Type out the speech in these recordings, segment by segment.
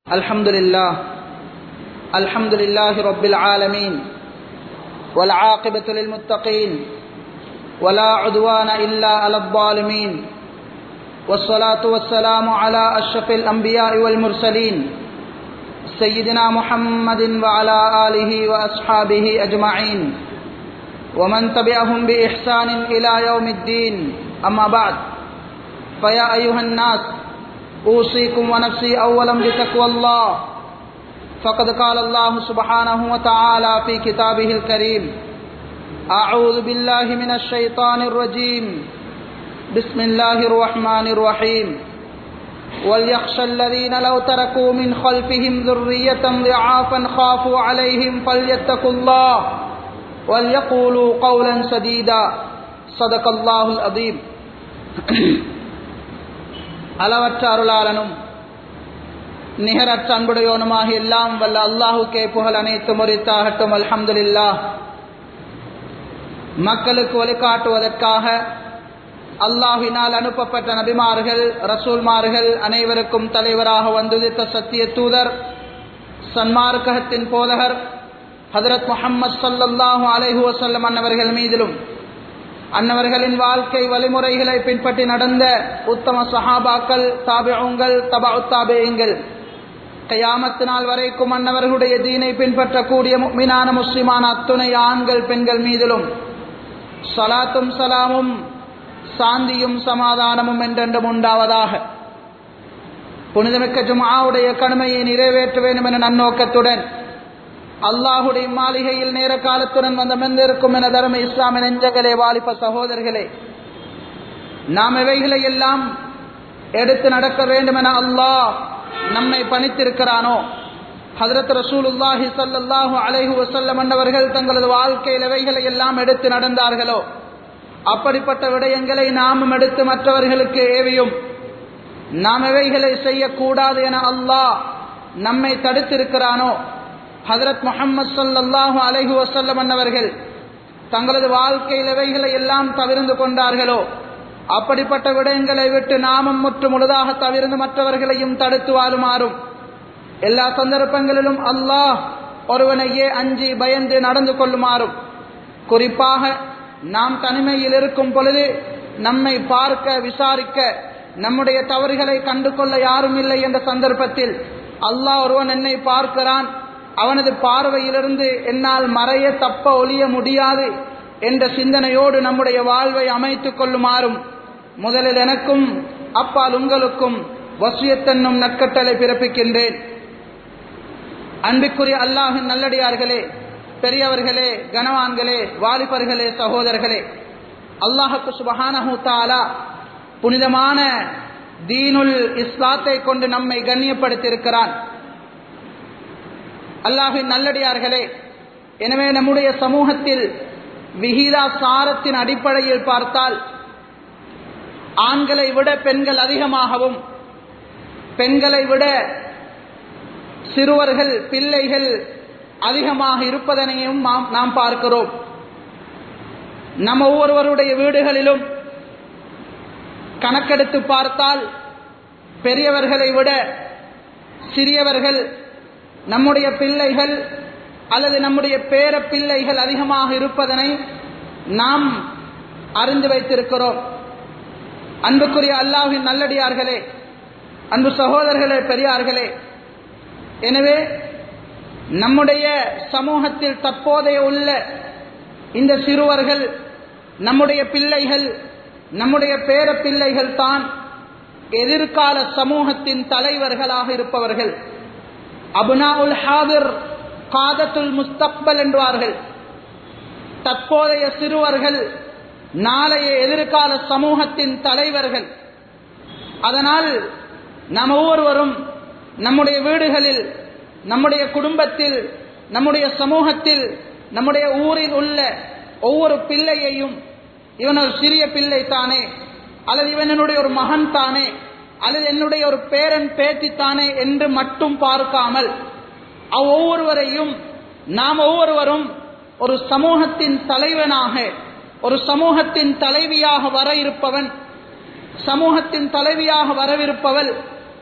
الحمد لله الحمد لله رب العالمين والعاقبة للمتقين ولا عدوان إلا على الظالمين والصلاة والسلام على أشرف الأنبياء والمرسلين سيدنا محمد وعلى آله وأصحابه أجمعين ومن تبعهم بإحسان إلى يوم الدين أما بعد فيا أيها الناس أوصيكم ونفسي أولا بتقوى الله فقد قال الله سبحانه وتعالى في كتابه الكريم أعوذ بالله من الشيطان الرجيم بسم الله الرحمن الرحيم وليخشى الذين لو تركوا من خلفهم ذرية ضعافا خافوا عليهم فليتقوا الله وليقولوا قولا سديدا صدق الله العظيم அளவற்ற அருளாளனும் நிகரற்ற அன்புடையோனுமாக எல்லாம் வல்ல அல்லாஹுக்கே புகழ் அனைத்து முறித்தாகட்டும் அல்ஹம்துலில்லா மக்களுக்கு வழிகாட்டுவதற்காக அல்லாஹினால் அனுப்பப்பட்ட நபிமார்கள் ரசூல்மார்கள் அனைவருக்கும் தலைவராக வந்துதித்த சத்திய தூதர் சன்மார்க்கத்தின் போதகர் ஹதரத் முஹம்மது சல்லல்லாஹு அலைஹு வசல்லம் அன்னவர்கள் மீதிலும் அன்னவர்களின் வாழ்க்கை வழிமுறைகளை பின்பற்றி நடந்த உத்தம சஹாபாக்கள் தாபியங்கள் தபா தாபியங்கள் கையாமத்து நாள் வரைக்கும் அன்னவர்களுடைய தீனை பின்பற்றக்கூடிய மீனான முஸ்லிமான அத்துணை ஆண்கள் பெண்கள் மீதிலும் சலாத்தும் சலாமும் சாந்தியும் சமாதானமும் என்றென்றும் உண்டாவதாக புனிதமிக்க ஜுமாவுடைய கடமையை நிறைவேற்ற வேண்டும் என நன்னோக்கத்துடன் அல்லாஹுடைய மாளிகையில் நேர காலத்துடன் வந்த மெந்திருக்கும் என தர்ம இஸ்லாமிய நெஞ்சங்களே வாலிப சகோதரர்களே நாம் இவைகளை எல்லாம் எடுத்து நடக்க வேண்டும் என அல்லாஹ் நம்மை பணித்திருக்கிறானோ ஹதரத் ரசூலுல்லாஹி சல்லாஹூ அலைஹு வசல்லம் என்றவர்கள் தங்களது வாழ்க்கையில் இவைகளை எல்லாம் எடுத்து நடந்தார்களோ அப்படிப்பட்ட விடயங்களை நாமும் எடுத்து மற்றவர்களுக்கு ஏவியும் நாம் இவைகளை செய்யக்கூடாது என அல்லாஹ் நம்மை தடுத்திருக்கிறானோ ஹதரத் முகமது சல்லாஹூ அலைஹு வசல்லம் அன்னவர்கள் தங்களது வாழ்க்கையில் இவைகளை எல்லாம் தவிர்ந்து கொண்டார்களோ அப்படிப்பட்ட விடயங்களை விட்டு நாமும் முற்று முழுதாக தவிர்ந்து மற்றவர்களையும் தடுத்து வாழுமாறும் எல்லா சந்தர்ப்பங்களிலும் அல்லாஹ் ஒருவனையே அஞ்சி பயந்து நடந்து கொள்ளுமாறும் குறிப்பாக நாம் தனிமையில் இருக்கும் பொழுது நம்மை பார்க்க விசாரிக்க நம்முடைய தவறுகளை கண்டு கொள்ள யாரும் இல்லை என்ற சந்தர்ப்பத்தில் அல்லாஹ் ஒருவன் என்னை பார்க்கிறான் அவனது பார்வையிலிருந்து என்னால் மறைய தப்ப ஒழிய முடியாது என்ற சிந்தனையோடு நம்முடைய வாழ்வை அமைத்துக் கொள்ளுமாறும் முதலில் எனக்கும் அப்பால் உங்களுக்கும் வசியத்தன்னும் நற்கட்டளை பிறப்பிக்கின்றேன் அன்பிற்குரிய அல்லாஹின் நல்லடியார்களே பெரியவர்களே கனவான்களே வாலிபர்களே சகோதரர்களே அல்லாஹுக்கு சுபஹானஹூ தாலா புனிதமான தீனுல் இஸ்லாத்தை கொண்டு நம்மை கண்ணியப்படுத்தியிருக்கிறான் அல்லாஹின் நல்லடியார்களே எனவே நம்முடைய சமூகத்தில் விகிதா சாரத்தின் அடிப்படையில் பார்த்தால் ஆண்களை விட பெண்கள் அதிகமாகவும் பெண்களை விட சிறுவர்கள் பிள்ளைகள் அதிகமாக இருப்பதனையும் நாம் பார்க்கிறோம் நம்ம ஒவ்வொருவருடைய வீடுகளிலும் கணக்கெடுத்து பார்த்தால் பெரியவர்களை விட சிறியவர்கள் நம்முடைய பிள்ளைகள் அல்லது நம்முடைய பேர பிள்ளைகள் அதிகமாக இருப்பதனை நாம் அறிந்து வைத்திருக்கிறோம் அன்புக்குரிய அல்லாஹின் நல்லடியார்களே அன்பு சகோதரர்களே பெரியார்களே எனவே நம்முடைய சமூகத்தில் தற்போதைய உள்ள இந்த சிறுவர்கள் நம்முடைய பிள்ளைகள் நம்முடைய பேர பிள்ளைகள் தான் எதிர்கால சமூகத்தின் தலைவர்களாக இருப்பவர்கள் அபுனா உல் ஹாதிர் காதத்துல் முஸ்தக்பல் என்பார்கள் தற்போதைய சிறுவர்கள் நாளைய எதிர்கால சமூகத்தின் தலைவர்கள் அதனால் நாம் ஒவ்வொருவரும் நம்முடைய வீடுகளில் நம்முடைய குடும்பத்தில் நம்முடைய சமூகத்தில் நம்முடைய ஊரில் உள்ள ஒவ்வொரு பிள்ளையையும் இவன் ஒரு சிறிய பிள்ளை தானே அல்லது இவன் என்னுடைய ஒரு மகன் தானே அல்லது என்னுடைய ஒரு பேரன் பேத்தி தானே என்று மட்டும் பார்க்காமல் ஒவ்வொருவரையும் நாம் ஒவ்வொருவரும் ஒரு சமூகத்தின் தலைவனாக ஒரு சமூகத்தின் தலைவியாக வர இருப்பவன் சமூகத்தின் தலைவியாக வரவிருப்பவள்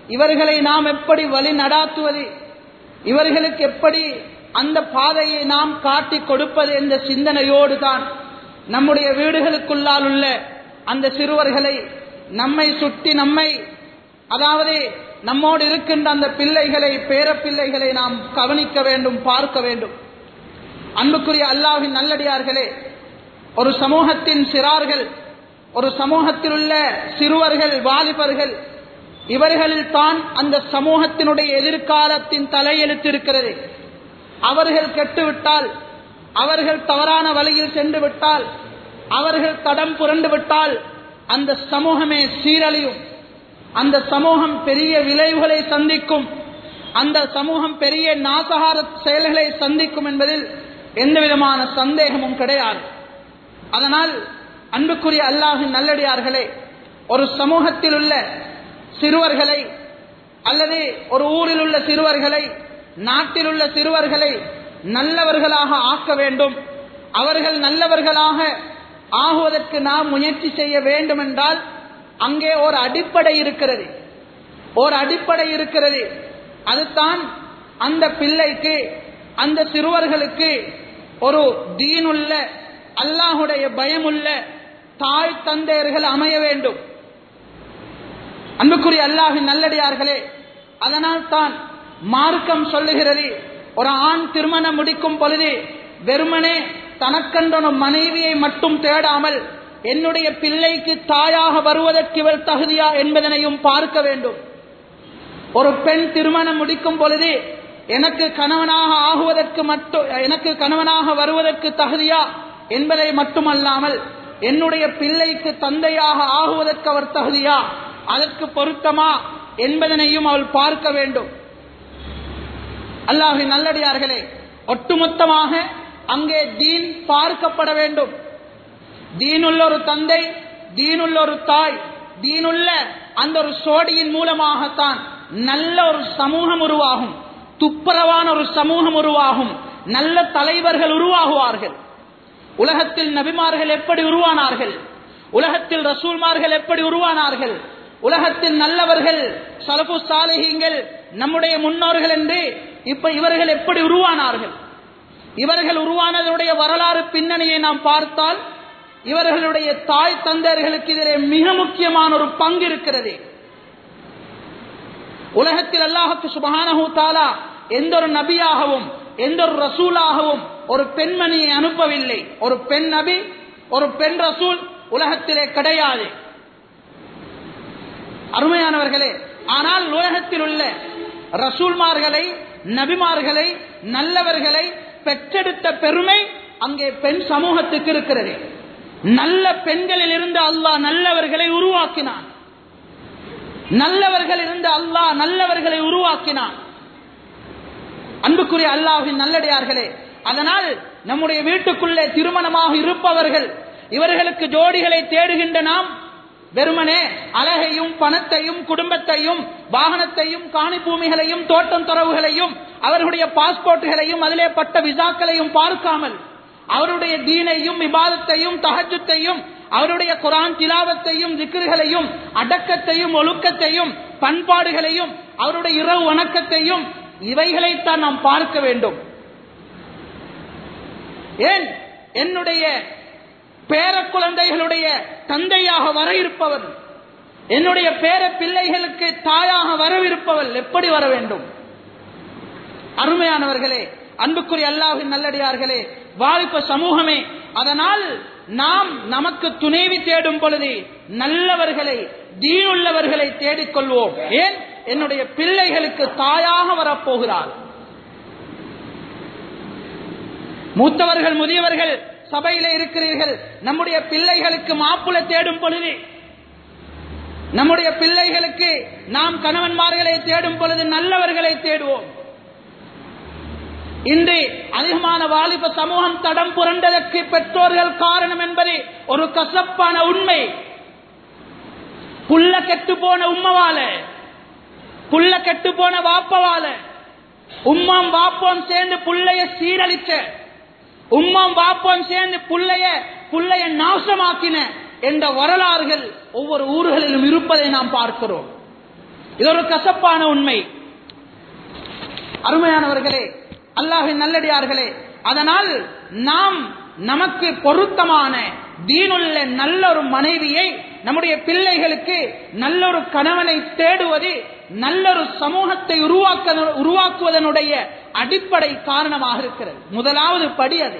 இவர்களை நாம் எப்படி வழி நடாத்துவது இவர்களுக்கு எப்படி அந்த பாதையை நாம் காட்டி கொடுப்பது என்ற சிந்தனையோடு தான் நம்முடைய வீடுகளுக்குள்ளால் உள்ள அந்த சிறுவர்களை நம்மை சுற்றி நம்மை அதாவது நம்மோடு இருக்கின்ற அந்த பிள்ளைகளை பேர பிள்ளைகளை நாம் கவனிக்க வேண்டும் பார்க்க வேண்டும் அன்புக்குரிய அல்லாஹின் நல்லடியார்களே ஒரு சமூகத்தின் சிறார்கள் ஒரு சமூகத்தில் உள்ள சிறுவர்கள் வாலிபர்கள் இவர்களில் தான் அந்த சமூகத்தினுடைய எதிர்காலத்தின் தலையெழுத்து இருக்கிறது அவர்கள் கெட்டுவிட்டால் அவர்கள் தவறான வழியில் சென்று விட்டால் அவர்கள் தடம் புரண்டு விட்டால் அந்த சமூகமே சீரழியும் அந்த சமூகம் பெரிய விளைவுகளை சந்திக்கும் அந்த சமூகம் பெரிய நாசகார செயல்களை சந்திக்கும் என்பதில் எந்த விதமான சந்தேகமும் கிடையாது அதனால் அன்புக்குரிய அல்லாஹின் நல்லடியார்களே ஒரு சமூகத்தில் உள்ள சிறுவர்களை அல்லது ஒரு ஊரில் உள்ள சிறுவர்களை நாட்டில் உள்ள சிறுவர்களை நல்லவர்களாக ஆக்க வேண்டும் அவர்கள் நல்லவர்களாக ஆகுவதற்கு நாம் முயற்சி செய்ய வேண்டும் என்றால் அங்கே ஒரு அடிப்படை இருக்கிறது ஒரு அடிப்படை இருக்கிறது அதுதான் அந்த பிள்ளைக்கு அந்த சிறுவர்களுக்கு ஒரு தீனுள்ள அல்லாஹுடைய பயமுள்ள தாய் தந்தையர்கள் அமைய வேண்டும் அன்புக்குரிய அல்லாஹின் நல்லடியார்களே அதனால் தான் மார்க்கம் சொல்லுகிறது ஒரு ஆண் திருமணம் முடிக்கும் பொழுது வெறுமனே தனக்கென்ற மனைவியை மட்டும் தேடாமல் என்னுடைய பிள்ளைக்கு தாயாக வருவதற்கு இவள் தகுதியா என்பதனையும் பார்க்க வேண்டும் ஒரு பெண் திருமணம் முடிக்கும் பொழுது எனக்கு கணவனாக ஆகுவதற்கு மட்டும் எனக்கு கணவனாக வருவதற்கு தகுதியா என்பதை மட்டுமல்லாமல் என்னுடைய பிள்ளைக்கு தந்தையாக ஆகுவதற்கு அவர் தகுதியா அதற்கு பொருத்தமா என்பதனையும் அவள் பார்க்க வேண்டும் அல்லாஹின் நல்லடியார்களே ஒட்டுமொத்தமாக அங்கே தீன் பார்க்கப்பட வேண்டும் தீனுள்ள ஒரு தந்தை தீனுள்ள ஒரு தாய் தீனுள்ள அந்த ஒரு சோடியின் மூலமாகத்தான் நல்ல ஒரு சமூகம் உருவாகும் துப்புரவான ஒரு சமூகம் உருவாகும் நல்ல தலைவர்கள் உருவாகுவார்கள் உலகத்தில் நபிமார்கள் எப்படி உருவானார்கள் உலகத்தில் ரசூல்மார்கள் எப்படி உருவானார்கள் உலகத்தில் நல்லவர்கள் சலபு சாலிகங்கள் நம்முடைய முன்னோர்கள் என்று இப்ப இவர்கள் எப்படி உருவானார்கள் இவர்கள் உருவானதுடைய வரலாறு பின்னணியை நாம் பார்த்தால் இவர்களுடைய தாய் தந்தையர்களுக்கு இதிலே மிக முக்கியமான ஒரு பங்கு இருக்கிறது உலகத்தில் அல்லாஹுக்கு சுபஹானஹு தாலா எந்த ஒரு நபியாகவும் எந்த ஒரு ரசூலாகவும் ஒரு பெண்மணியை அனுப்பவில்லை ஒரு பெண் நபி ஒரு பெண் ரசூல் உலகத்திலே கிடையாது அருமையானவர்களே ஆனால் உலகத்தில் உள்ள ரசூல்மார்களை நபிமார்களை நல்லவர்களை பெற்றெடுத்த பெருமை அங்கே பெண் சமூகத்துக்கு இருக்கிறது நல்ல பெண்களில் இருந்து அல்லாஹ் நல்லவர்களை உருவாக்கினான் நல்லவர்கள் இருந்து அல்லாஹ் நல்லவர்களை உருவாக்கினான் அன்புக்குரிய அல்லாஹின் நல்லடியார்களே அதனால் நம்முடைய வீட்டுக்குள்ளே திருமணமாக இருப்பவர்கள் இவர்களுக்கு ஜோடிகளை தேடுகின்ற நாம் வெறுமனே அழகையும் பணத்தையும் குடும்பத்தையும் வாகனத்தையும் காணி பூமிகளையும் தோட்டம் துறவுகளையும் அவர்களுடைய பாஸ்போர்ட்டுகளையும் அதிலே பட்ட விசாக்களையும் பார்க்காமல் அவருடைய தீனையும் விவாதத்தையும் தகஜத்தையும் அவருடைய குரான் திலாவத்தையும் திக்ருகளையும் அடக்கத்தையும் ஒழுக்கத்தையும் பண்பாடுகளையும் அவருடைய இரவு வணக்கத்தையும் இவைகளைத்தான் நாம் பார்க்க வேண்டும் ஏன் என்னுடைய பேர குழந்தைகளுடைய தந்தையாக வர இருப்பவன் என்னுடைய பேர பிள்ளைகளுக்கு தாயாக வரவிருப்பவள் எப்படி வர வேண்டும் அருமையானவர்களே அன்புக்குரிய அல்லாஹின் நல்லடியார்களே வாலிப சமூகமே அதனால் நாம் நமக்கு துணைவி தேடும் பொழுது நல்லவர்களை தீனுள்ளவர்களை தேடிக்கொள்வோம் ஏன் என்னுடைய பிள்ளைகளுக்கு தாயாக வரப்போகிறார் மூத்தவர்கள் முதியவர்கள் சபையிலே இருக்கிறீர்கள் நம்முடைய பிள்ளைகளுக்கு மாப்பிள தேடும் பொழுது நம்முடைய பிள்ளைகளுக்கு நாம் கணவன்மார்களை தேடும் பொழுது நல்லவர்களை தேடுவோம் இன்று அதிகமான வாலிப சமூகம் தடம் புரண்டதற்கு பெற்றோர்கள் காரணம் என்பது ஒரு கசப்பான உண்மை புல்ல கெட்டு போன உம்மவால புல்ல கெட்டு போன வாப்பவால உம்மாம் வாப்போம் சேர்ந்து புள்ளைய சீரழிச்ச உம்மாம் வாப்போம் சேர்ந்து புள்ளைய புள்ளைய நாசமாக்கின என்ற வரலாறுகள் ஒவ்வொரு ஊர்களிலும் இருப்பதை நாம் பார்க்கிறோம் இது ஒரு கசப்பான உண்மை அருமையானவர்களே அல்லாஹின் நல்லடியார்களே அதனால் நாம் நமக்கு பொருத்தமான தீனுள்ள நல்ல ஒரு மனைவியை நம்முடைய பிள்ளைகளுக்கு நல்ல ஒரு கணவனை தேடுவது நல்ல ஒரு சமூகத்தை உருவாக்க உருவாக்குவதனுடைய அடிப்படை காரணமாக இருக்கிறது முதலாவது படி அது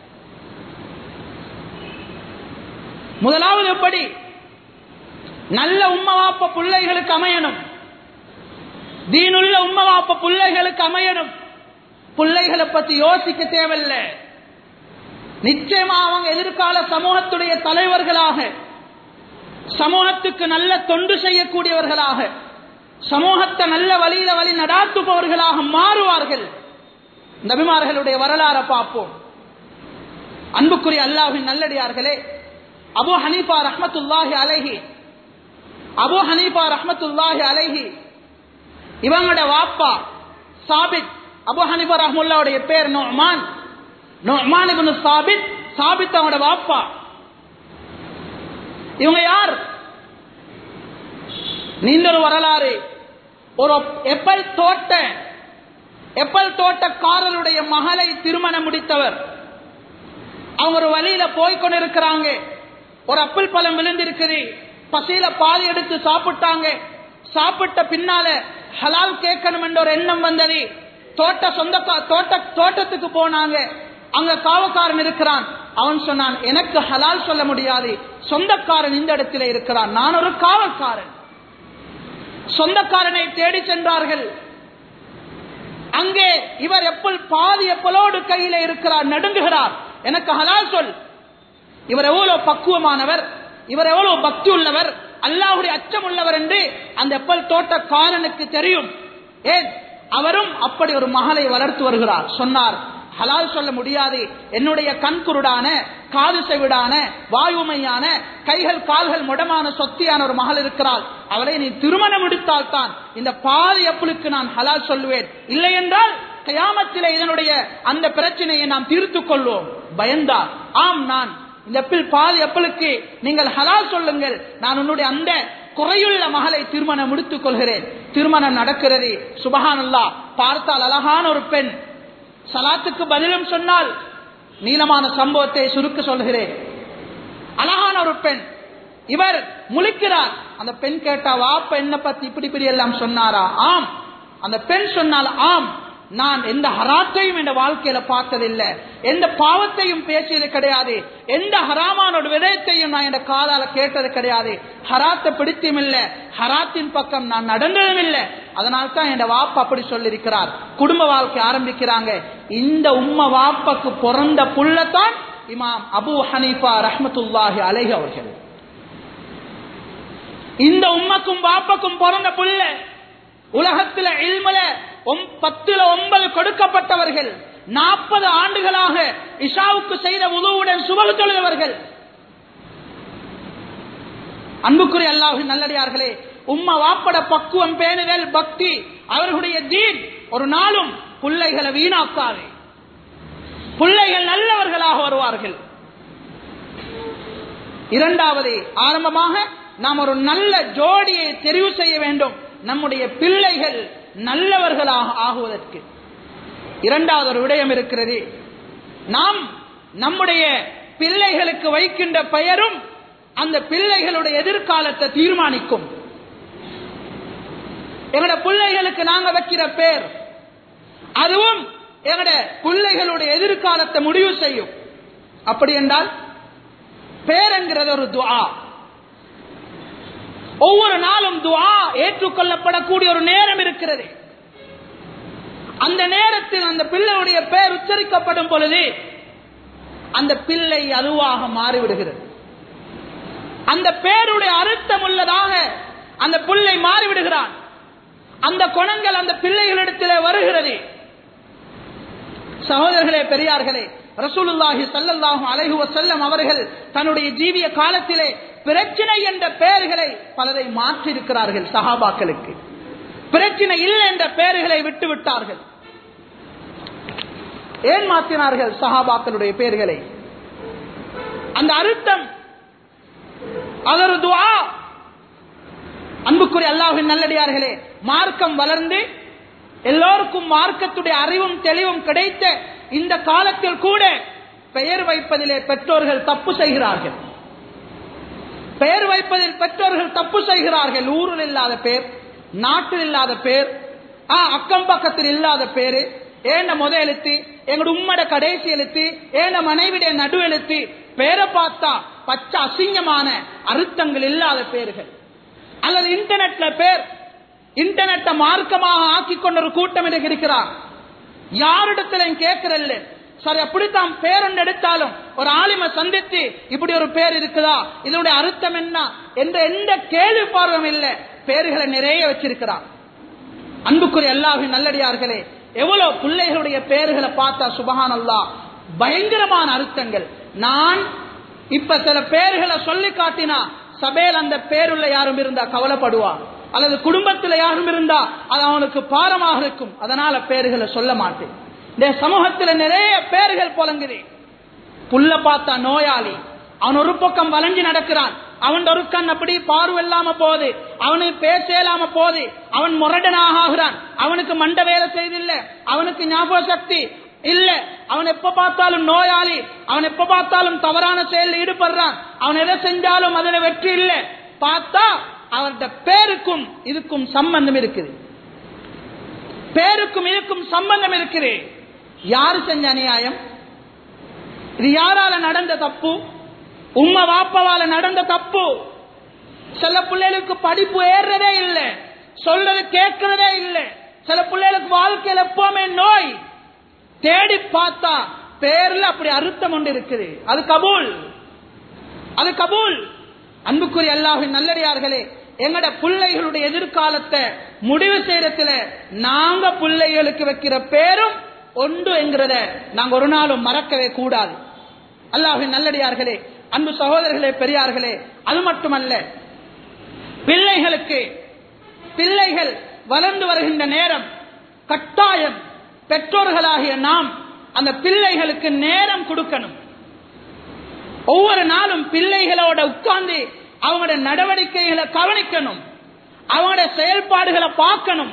முதலாவது படி நல்ல உம்மவாப்ப பிள்ளைகளுக்கு அமையணும் தீனுள்ள உம்மவாப்ப பிள்ளைகளுக்கு அமையணும் பிள்ளைகளை பத்தி யோசிக்க தேவையில்லை நிச்சயமா அவங்க எதிர்கால சமூகத்துடைய தலைவர்களாக சமூகத்துக்கு நல்ல தொண்டு செய்யக்கூடியவர்களாக சமூகத்தை நல்ல வழியில வழி நடாத்துபவர்களாக மாறுவார்கள் நபிமார்களுடைய வரலாறை பார்ப்போம் அன்புக்குரிய அல்லாஹின் நல்லடியார்களே அபு ஹனீஃபா ரஹ்மத்துல்லாஹி அலைஹி அபு ஹனீஃபா ரஹ்மத்துல்லாஹி அலைஹி இவங்களோட வாப்பா சாபித் அபு ஹனீஃபா ரஹ்முல்லாவுடைய பேர் நோமான் நோமான் இப்னு சாபித் சாபித் அவங்களோட வாப்பா இவங்க யார் நீண்ட ஒரு வரலாறு ஒரு எப்பல் தோட்ட எப்பல் தோட்டக்காரருடைய மகளை திருமணம் முடித்தவர் அவங்க ஒரு வழியில போய் கொண்டிருக்கிறாங்க ஒரு அப்பிள் பழம் விழுந்திருக்குது பசியில பாதி எடுத்து சாப்பிட்டாங்க சாப்பிட்ட பின்னால ஹலால் கேட்கணும் என்ற ஒரு எண்ணம் வந்தது தோட்ட சொந்த தோட்ட தோட்டத்துக்கு போனாங்க அங்க காவக்காரன் இருக்கிறான் அவன் சொன்னான் எனக்கு ஹலால் சொல்ல முடியாது சொந்தக்காரன் இந்த இடத்துல இருக்கிறான் நான் ஒரு காவல்காரன் சொந்தக்காரனை தேடி சென்றார்கள் அங்கே இவர் எப்பல் பாதி எப்பலோடு கையில இருக்கிறார் நடுங்குகிறார் எனக்கு ஹலால் சொல் இவர் எவ்வளவு பக்குவமானவர் இவர் எவ்வளவு பக்தி உள்ளவர் அல்லாஹுடைய அச்சம் உள்ளவர் என்று அந்த எப்பல் தோட்டக்காரனுக்கு தெரியும் ஏன் அவரும் அப்படி ஒரு மகளை வளர்த்து வருகிறார் சொன்னார் ஹலால் சொல்ல முடியாது என்னுடைய கண்குருடான காது செவிடான வாயுமையான கைகள் கால்கள் முடமான சொத்தியான ஒரு மகள் இருக்கிறாள் அவளை நீ திருமணம் முடித்தால் தான் இந்த பாதி எப்பளுக்கு நான் ஹலால் சொல்லுவேன் இல்லை என்றால் கயாமத்திலே இதனுடைய அந்த பிரச்சனையை நாம் தீர்த்துக் கொள்வோம் பயந்தார் ஆம் நான் இந்த எப்பில் பாதி எப்பளுக்கு நீங்கள் ஹலால் சொல்லுங்கள் நான் உன்னுடைய அந்த குறையுள்ள மகளை திருமணம் முடித்துக் கொள்கிறேன் திருமணம் நடக்கிறது சுபஹானல்லா பார்த்தால் அழகான ஒரு பெண் சலாத்துக்கு பதிலும் சொன்னால் நீளமான சம்பவத்தை சுருக்க சொல்கிறேன் அழகான ஒரு பெண் இவர் முழிக்கிறார் அந்த பெண் கேட்டா வாப்ப என்ன பத்தி இப்படி இப்படி எல்லாம் சொன்னாரா ஆம் அந்த பெண் சொன்னால் ஆம் நான் எந்த ஹராத்தையும் என் வாழ்க்கையில பார்த்ததில்லை எந்த பாவத்தையும் பேசியது கிடையாது எந்த ஹராமான ஒரு விதயத்தையும் நான் என் காதால கேட்டது கிடையாது ஹராத்தை பிடித்தும் இல்லை ஹராத்தின் பக்கம் நான் நடந்ததும் இல்லை அதனால தான் என் வாப்பா அப்படி சொல்லியிருக்கிறார் குடும்ப வாழ்க்கை ஆரம்பிக்கிறாங்க இந்த உம்ம வாப்பாக்கு பிறந்த புள்ளத்தான் இமாம் அபு ஹனீஃபா ரஹ்மத்துல்லாஹி அலைஹி அவர்கள் இந்த உம்மக்கும் வாப்பக்கும் பிறந்த புள்ள உலகத்துல இல்மல பத்துல ஒன்பது கொடுக்கப்பட்டவர்கள் நாற்பது ஆண்டுகளாக இஷாவுக்கு செய்த உதவுடன் சுபகு தொழுதவர்கள் அன்புக்குரிய அல்லாஹு நல்லடியார்களே உம்மா வாப்பட பக்குவம் பேணுதல் பக்தி அவர்களுடைய தீன் ஒரு நாளும் பிள்ளைகளை வீணாக்காது பிள்ளைகள் நல்லவர்களாக வருவார்கள் இரண்டாவது ஆரம்பமாக நாம் ஒரு நல்ல ஜோடியை தெரிவு செய்ய வேண்டும் நம்முடைய பிள்ளைகள் நல்லவர்களாக ஆகுவதற்கு இரண்டாவது ஒரு விடயம் இருக்கிறது நாம் நம்முடைய பிள்ளைகளுக்கு வைக்கின்ற பெயரும் அந்த பிள்ளைகளுடைய எதிர்காலத்தை தீர்மானிக்கும் எங்களோட பிள்ளைகளுக்கு நாங்க வைக்கிற பேர் அதுவும் எங்களோட பிள்ளைகளுடைய எதிர்காலத்தை முடிவு செய்யும் அப்படி என்றால் பேருங்கிறது ஒரு துவா ஒவ்வொரு நாளும் துவா ஏற்றுக்கொள்ளப்படக்கூடிய ஒரு நேரம் இருக்கிறது அந்த நேரத்தில் அந்த பிள்ளையுடைய பெயர் உச்சரிக்கப்படும் பொழுது அந்த பிள்ளை அதுவாக மாறிவிடுகிறது அந்த பேருடைய அர்த்தம் உள்ளதாக அந்த பிள்ளை மாறிவிடுகிறான் அந்த குணங்கள் அந்த பிள்ளைகளிடத்திலே வருகிறது சகோதரர்களே பெரியார்களே ரசூலுல்லாஹி சல்லல்லாஹு அலைஹி வஸல்லம் அவர்கள் தன்னுடைய ஜீவிய காலத்திலே பிரச்சனை என்ற பெயர்களை பலரை மாற்றி இருக்கிறார்கள் சஹாபாக்களுக்கு பிரச்சனை இல்லை என்ற பெயர்களை விட்டு விட்டார்கள் ஏன் மாற்றினார்கள் சஹாபாக்களுடைய பெயர்களை அந்த அர்த்தம் அது ஒரு துவா அன்புக்குரிய அல்லாஹின் நல்லடியார்களே மார்க்கம் வளர்ந்து எல்லோருக்கும் மார்க்கத்துடைய அறிவும் தெளிவும் கிடைத்த இந்த காலத்தில் கூட பெயர் வைப்பதிலே பெற்றோர்கள் தப்பு செய்கிறார்கள் பெயர் வைப்பதில் பெற்றோர்கள் தப்பு செய்கிறார்கள் ஊரில் இல்லாத பேர் நாட்டில் இல்லாத பேர் ஆ, அக்கம் பக்கத்தில் இல்லாத பேரு ஏன முத எழுத்து எங்களோட உம்மட கடைசி எழுத்து ஏன மனைவிடைய நடு எழுத்து பேரை பார்த்தா பச்சை அசிங்கமான அர்த்தங்கள் இல்லாத பேர்கள் அல்லது இன்டர்நெட்ல பேர் இன்டர்நெட்டை மார்க்கமாக ஆக்கி கொண்ட ஒரு கூட்டம் எனக்கு இருக்கிறார் யாரிடத்திலும் கேட்கறல்ல சரி அப்படித்தான் பேரொன்று எடுத்தாலும் ஒரு ஆலிம சந்தித்து இப்படி ஒரு பேர் இருக்குதா இதனுடைய அர்த்தம் என்ன என்ற எந்த கேள்வி பார்வம் இல்லை பேர்களை நிறைய வச்சிருக்கிறான் அன்புக்குரிய அல்லாஹின் நல்லடியார்களே எவ்வளவு பிள்ளைகளுடைய பெயர்களை பார்த்தா சுபஹான் அல்லாஹ் பயங்கரமான அர்த்தங்கள் நான் இப்ப சில பெயர்களை சொல்லி காட்டினா சபையில் அந்த பேருள்ள யாரும் இருந்தா கவலைப்படுவான் அல்லது குடும்பத்தில் யாரும் இருந்தா அது அவனுக்கு பாரமாக இருக்கும் அதனால பேர்களை சொல்ல மாட்டேன் இந்த சமூகத்தில் நிறைய பேர்கள் புலங்குது புல்ல பார்த்தா நோயாளி அவன் ஒரு பக்கம் வளைஞ்சு நடக்கிறான் அவன் ஒரு கண் அப்படி பார்வை இல்லாம போகுது அவனுக்கு பேச இல்லாம போகுது அவன் முரடனாக ஆகிறான் அவனுக்கு மண்ட வேலை செய்தில்ல அவனுக்கு ஞாபக சக்தி இல்ல அவன் எப்ப பார்த்தாலும் நோயாளி அவன் எப்ப பார்த்தாலும் தவறான செயலில் ஈடுபடுறான் அவன் எதை செஞ்சாலும் அதுல வெற்றி இல்ல பார்த்தா அவர்கிட்ட பேருக்கும் இதுக்கும் சம்பந்தம் இருக்குது பேருக்கும் இதுக்கும் சம்பந்தம் இருக்குது யாரு செஞ்ச அநியாயம் இது யாரால நடந்த தப்பு உம்மா வாப்பாவால நடந்த தப்பு சில பிள்ளைகளுக்கு படிப்பு ஏறுறதே இல்லை சொல்றது கேட்கறதே இல்லை சில பிள்ளைகளுக்கு வாழ்க்கையில் எப்பவுமே நோய் தேடி பார்த்தா பேர்ல அப்படி அறுத்தம் ஒன்று இருக்குது அது கபூல் அது கபூல் அன்புக்குரிய அல்லாஹின் நல்லடியார்களே எங்கட பிள்ளைகளுடைய எதிர்காலத்தை முடிவு செய்யறதுல நாங்க பிள்ளைகளுக்கு வைக்கிற பேரும் ஒன்று என்கிறத நாங்க ஒரு நாளும் மறக்கவே கூடாது அல்லாஹின் நல்லடியார்களே அன்பு சகோதரர்களே பெரியார்களே அது மட்டுமல்ல பிள்ளைகளுக்கு பிள்ளைகள் வளர்ந்து வருகின்ற நேரம் கட்டாயம் பெற்றோர்களாகிய நாம் அந்த பிள்ளைகளுக்கு நேரம் கொடுக்கணும் ஒவ்வொரு நாளும் பிள்ளைகளோட உட்கார்ந்து அவங்களோட நடவடிக்கைகளை கவனிக்கணும் அவங்களோட செயல்பாடுகளை பார்க்கணும்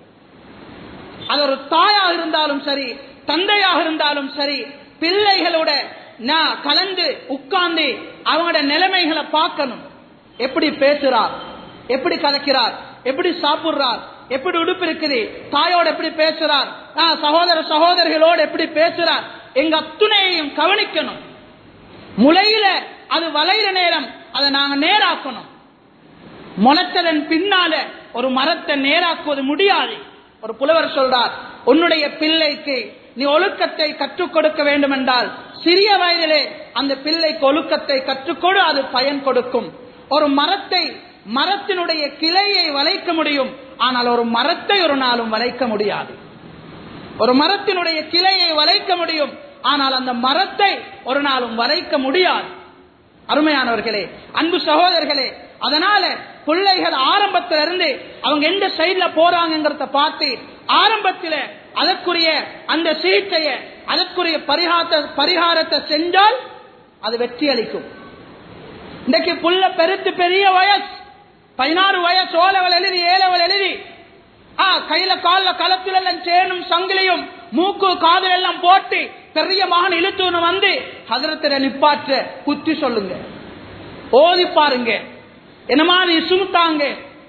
அது ஒரு தாயாக இருந்தாலும் சரி தந்தையாக இருந்தாலும் சரி பிள்ளைகளோட நான் கலந்து உட்கார்ந்து அவங்களோட நிலைமைகளை பார்க்கணும் எப்படி பேசுறார் எப்படி கலக்கிறார் எப்படி சாப்பிடுறார் எப்படி உடுப்பு இருக்குது தாயோட எப்படி பேசுறார் ஆ, சகோதர சகோதரிகளோடு எப்படி பேசுறார் எங்க அத்துணையையும் கவனிக்கணும் முளையில அது வளையிற நேரம் அதை நாங்க நேராக்கணும் முளைத்ததன் பின்னால ஒரு மரத்தை நேராக்குவது முடியாது ஒரு புலவர் சொல்றார் உன்னுடைய பிள்ளைக்கு நீ ஒழுக்கத்தை கற்றுக் கொடுக்க வேண்டும் என்றால் சிறிய வயதிலே அந்த பிள்ளைக்கு ஒழுக்கத்தை கற்றுக்கொடு அது பயன் கொடுக்கும் ஒரு மரத்தை மரத்தினுடைய கிளையை வளைக்க முடியும் ஆனால் ஒரு மரத்தை ஒரு நாளும் வளைக்க முடியாது ஒரு மரத்தினுடைய கிளையை வளைக்க முடியும் ஆனால் அந்த மரத்தை ஒரு நாளும் வளைக்க முடியாது அருமையானவர்களே அன்பு சகோதரர்களே அதனால பிள்ளைகள் ஆரம்பத்தில இருந்து அவங்க எந்த சைட்ல போறாங்கிறத பார்த்து ஆரம்பத்தில அதற்குரிய அந்த சிகிச்சையை அதற்குரிய பரிகாரத்தை பரிகாரத்தை செஞ்சால் அது வெற்றி அளிக்கும் இன்னைக்கு புள்ள பெருத்து பெரிய வயசு பதினாறு வயசு ஓலவல் எழுதி ஏலவல் எழுதி ஆ கையில கால்ல களத்துல எல்லாம் சேனும் சங்கிலியும் மூக்கு காதல் எல்லாம் போட்டு பெரிய மகன் இழுத்துன்னு வந்து ஹதரத்திர நிப்பாற்ற குத்தி சொல்லுங்க ஓதி பாருங்க என்ன மாதிரி சுமுத்தாங்க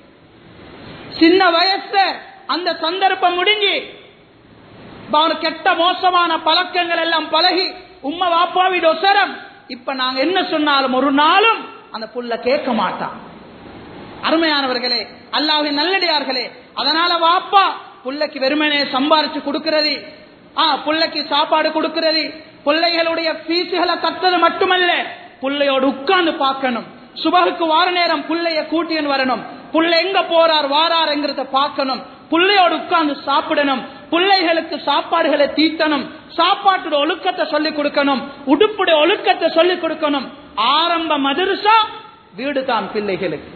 சின்ன வயசுல அந்த சந்தர்ப்பம் முடிஞ்சு இப்ப அவனுக்கு கெட்ட மோசமான பழக்கங்கள் எல்லாம் பழகி உம்மா வாப்பாவிட ஒசரம் இப்ப நாங்க என்ன சொன்னாலும் ஒரு நாளும் அந்த புள்ள கேட்க மாட்டான் அருமையானவர்களே அல்லாஹின் நல்லடியார்களே அதனால வாப்பா புள்ளைக்கு வெறுமனே சம்பாரிச்சு கொடுக்கிறது ஆ புள்ளைக்கு சாப்பாடு கொடுக்கிறது பிள்ளைகளுடைய பீசுகளை கட்டுறது மட்டுமல்ல புள்ளையோடு உட்கார்ந்து பார்க்கணும் சுபகுக்கு வார நேரம் புள்ளைய கூட்டியன் வரணும் புள்ளை எங்க போறார் வாராருங்கிறத பார்க்கணும் புள்ளையோடு உட்கார்ந்து சாப்பிடணும் பிள்ளைகளுக்கு சாப்பாடுகளை தீட்டணும் சாப்பாட்டோட ஒழுக்கத்தை சொல்லிக் கொடுக்கணும் உடுப்புடைய ஒழுக்கத்தை சொல்லிக் கொடுக்கணும் ஆரம்ப மதரசா வீடு தான் பிள்ளைகளுக்கு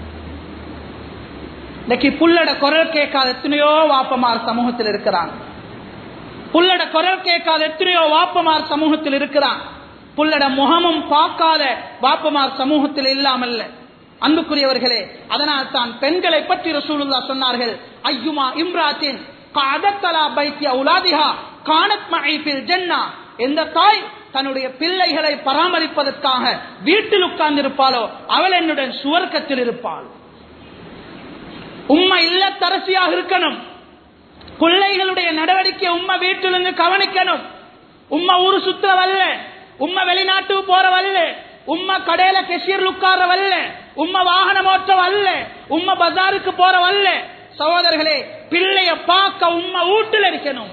இன்னைக்கு புள்ளட குரல் கேட்காத எத்தனையோ வாப்பமார் சமூகத்தில் இருக்கிறாங்க புள்ளட குரல் கேட்காத எத்தனையோ வாப்பமார் சமூகத்தில் இருக்கிறான் புள்ளட முகமும் பார்க்காத வாப்பமார் சமூகத்தில் இல்லாமல்ல அன்புக்குரியவர்களே அதனால் தான் பெண்களை பற்றி ரசூலுல்லா சொன்னார்கள் ஐயுமா இம்ராத்தின் காதத்தலா பைத்திய உலாதிஹா காணத் மழைப்பில் ஜென்னா எந்த தாய் தன்னுடைய பிள்ளைகளை பராமரிப்பதற்காக வீட்டில் உட்கார்ந்திருப்பாளோ அவள் என்னுடன் சுவர்க்கத்தில் இருப்பாள் உம்மை இல்லத்தரசியாக இருக்கணும் பிள்ளைகளுடைய நடவடிக்கை உம்மை வீட்டிலிருந்து கவனிக்கணும் உம்மை ஊரு சுத்துறவல்ல உம்மை வெளிநாட்டுக்கு போறவல்ல உம்மை கடையில கெஷியர் உட்காரவல்ல உம்மை வாகனம் ஓட்டவல்ல உம்மை பஜாருக்கு போறவல்ல சகோதரர்களே பிள்ளைய பார்க்க உம்மை வீட்டில் இருக்கணும்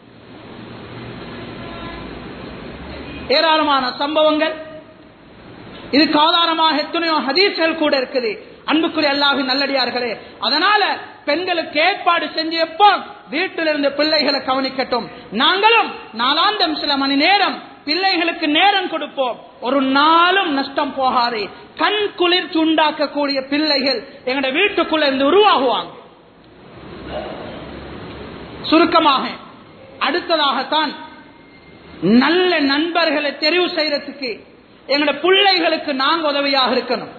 ஏராளமான சம்பவங்கள் இதுக்கு ஆதாரமாக எத்தனையோ ஹதீஸ்கள் கூட இருக்குது அன்புக்குரிய அல்லாஹின் நல்லடியார்களே அதனால பெண்களுக்கு ஏற்பாடு செஞ்சு எப்போ வீட்டில் இருந்து பிள்ளைகளை கவனிக்கட்டும் நாங்களும் நாலாந்தம் சில மணி நேரம் பிள்ளைகளுக்கு நேரம் கொடுப்போம் ஒரு நாளும் நஷ்டம் போகாது கண் குளிர்ச்சி உண்டாக்கக்கூடிய பிள்ளைகள் எங்களுடைய வீட்டுக்குள்ள இருந்து உருவாகுவாங்க சுருக்கமாக அடுத்ததாகத்தான் நல்ல நண்பர்களை தெரிவு செய்யறதுக்கு எங்களோட பிள்ளைகளுக்கு நாங்க உதவியாக இருக்கணும்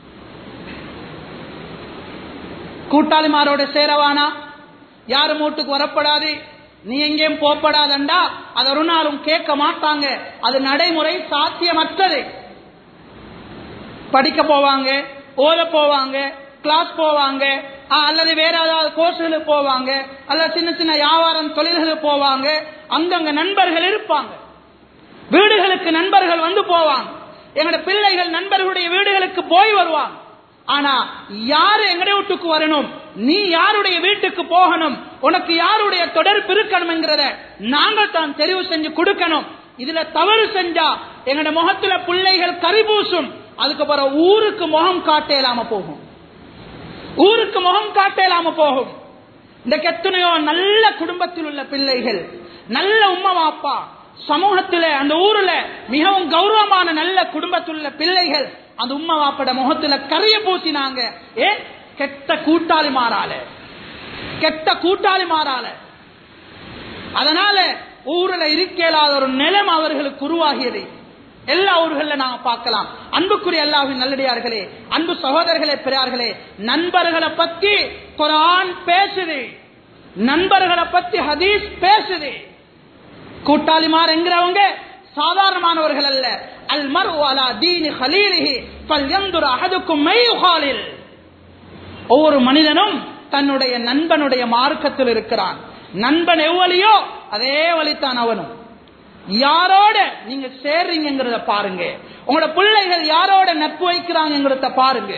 கூட்டாளிமாரோட சேரவானா யாரும் வீட்டுக்கு வரப்படாது நீ எங்கேயும் போப்படாதண்டா அது ஒரு நாளும் கேட்க மாட்டாங்க அது நடைமுறை சாத்தியமற்றது படிக்க போவாங்க ஓத போவாங்க கிளாஸ் போவாங்க ஆ, அல்லது வேற ஏதாவது கோர்ஸுகளுக்கு போவாங்க அல்லது சின்ன சின்ன வியாபாரம் தொழில்களுக்கு போவாங்க அங்கங்க நண்பர்கள் இருப்பாங்க வீடுகளுக்கு நண்பர்கள் வந்து போவாங்க எங்களோட பிள்ளைகள் நண்பர்களுடைய வீடுகளுக்கு போய் வருவாங்க ஆனா யாரு எங்கடைய வீட்டுக்கு வரணும் நீ யாருடைய வீட்டுக்கு போகணும் உனக்கு யாருடைய தொடர்பு இருக்கணும் என்கிறத நாங்கள் தான் தெரிவு செஞ்சு கொடுக்கணும் இதுல தவறு செஞ்சா எங்கட முகத்துல பிள்ளைகள் கரிபூசும் அதுக்கப்புறம் ஊருக்கு முகம் காட்டேலாம போகும் ஊருக்கு முகம் காட்டேலாம போகும் இந்த எத்தனையோ நல்ல குடும்பத்தில் உள்ள பிள்ளைகள் நல்ல உம்மா அப்பா சமூகத்தில அந்த ஊர்ல மிகவும் கௌரவமான நல்ல குடும்பத்தில் உள்ள பிள்ளைகள் அந்த உம்மா வாப்பட முகத்துல கரிய பூசினாங்க ஏன் கெட்ட கூட்டாளி மாறால கெட்ட கூட்டாளி மாறால அதனால ஊர்ல இருக்கலாத ஒரு நிலம் அவர்களுக்கு உருவாகியது எல்லா ஊர்கள்ல நாம பார்க்கலாம் அன்புக்குரிய அல்லாஹின் நல்லடியார்களே அன்பு சகோதரர்களே பெரியார்களே நண்பர்களை பத்தி குரான் பேசுது நண்பர்களை பத்தி ஹதீஸ் பேசுது கூட்டாளிமார் என்கிறவங்க சாதாரணமானவர்கள் அல்ல அல் மர் அலா தீனி ஹலீலிஹி ஃபல்யன்துர் அஹதுக்கும் மையுகாலில் ஒவ்வொரு மனிதனும் தன்னுடைய நண்பனுடைய மார்க்கத்தில் இருக்கிறான் நண்பன் எவ்வளியோ அதே வழித்தான் அவனும் யாரோட நீங்க சேர்றீங்கிறத பாருங்க உங்களோட பிள்ளைகள் யாரோட நட்பு வைக்கிறாங்கிறத பாருங்க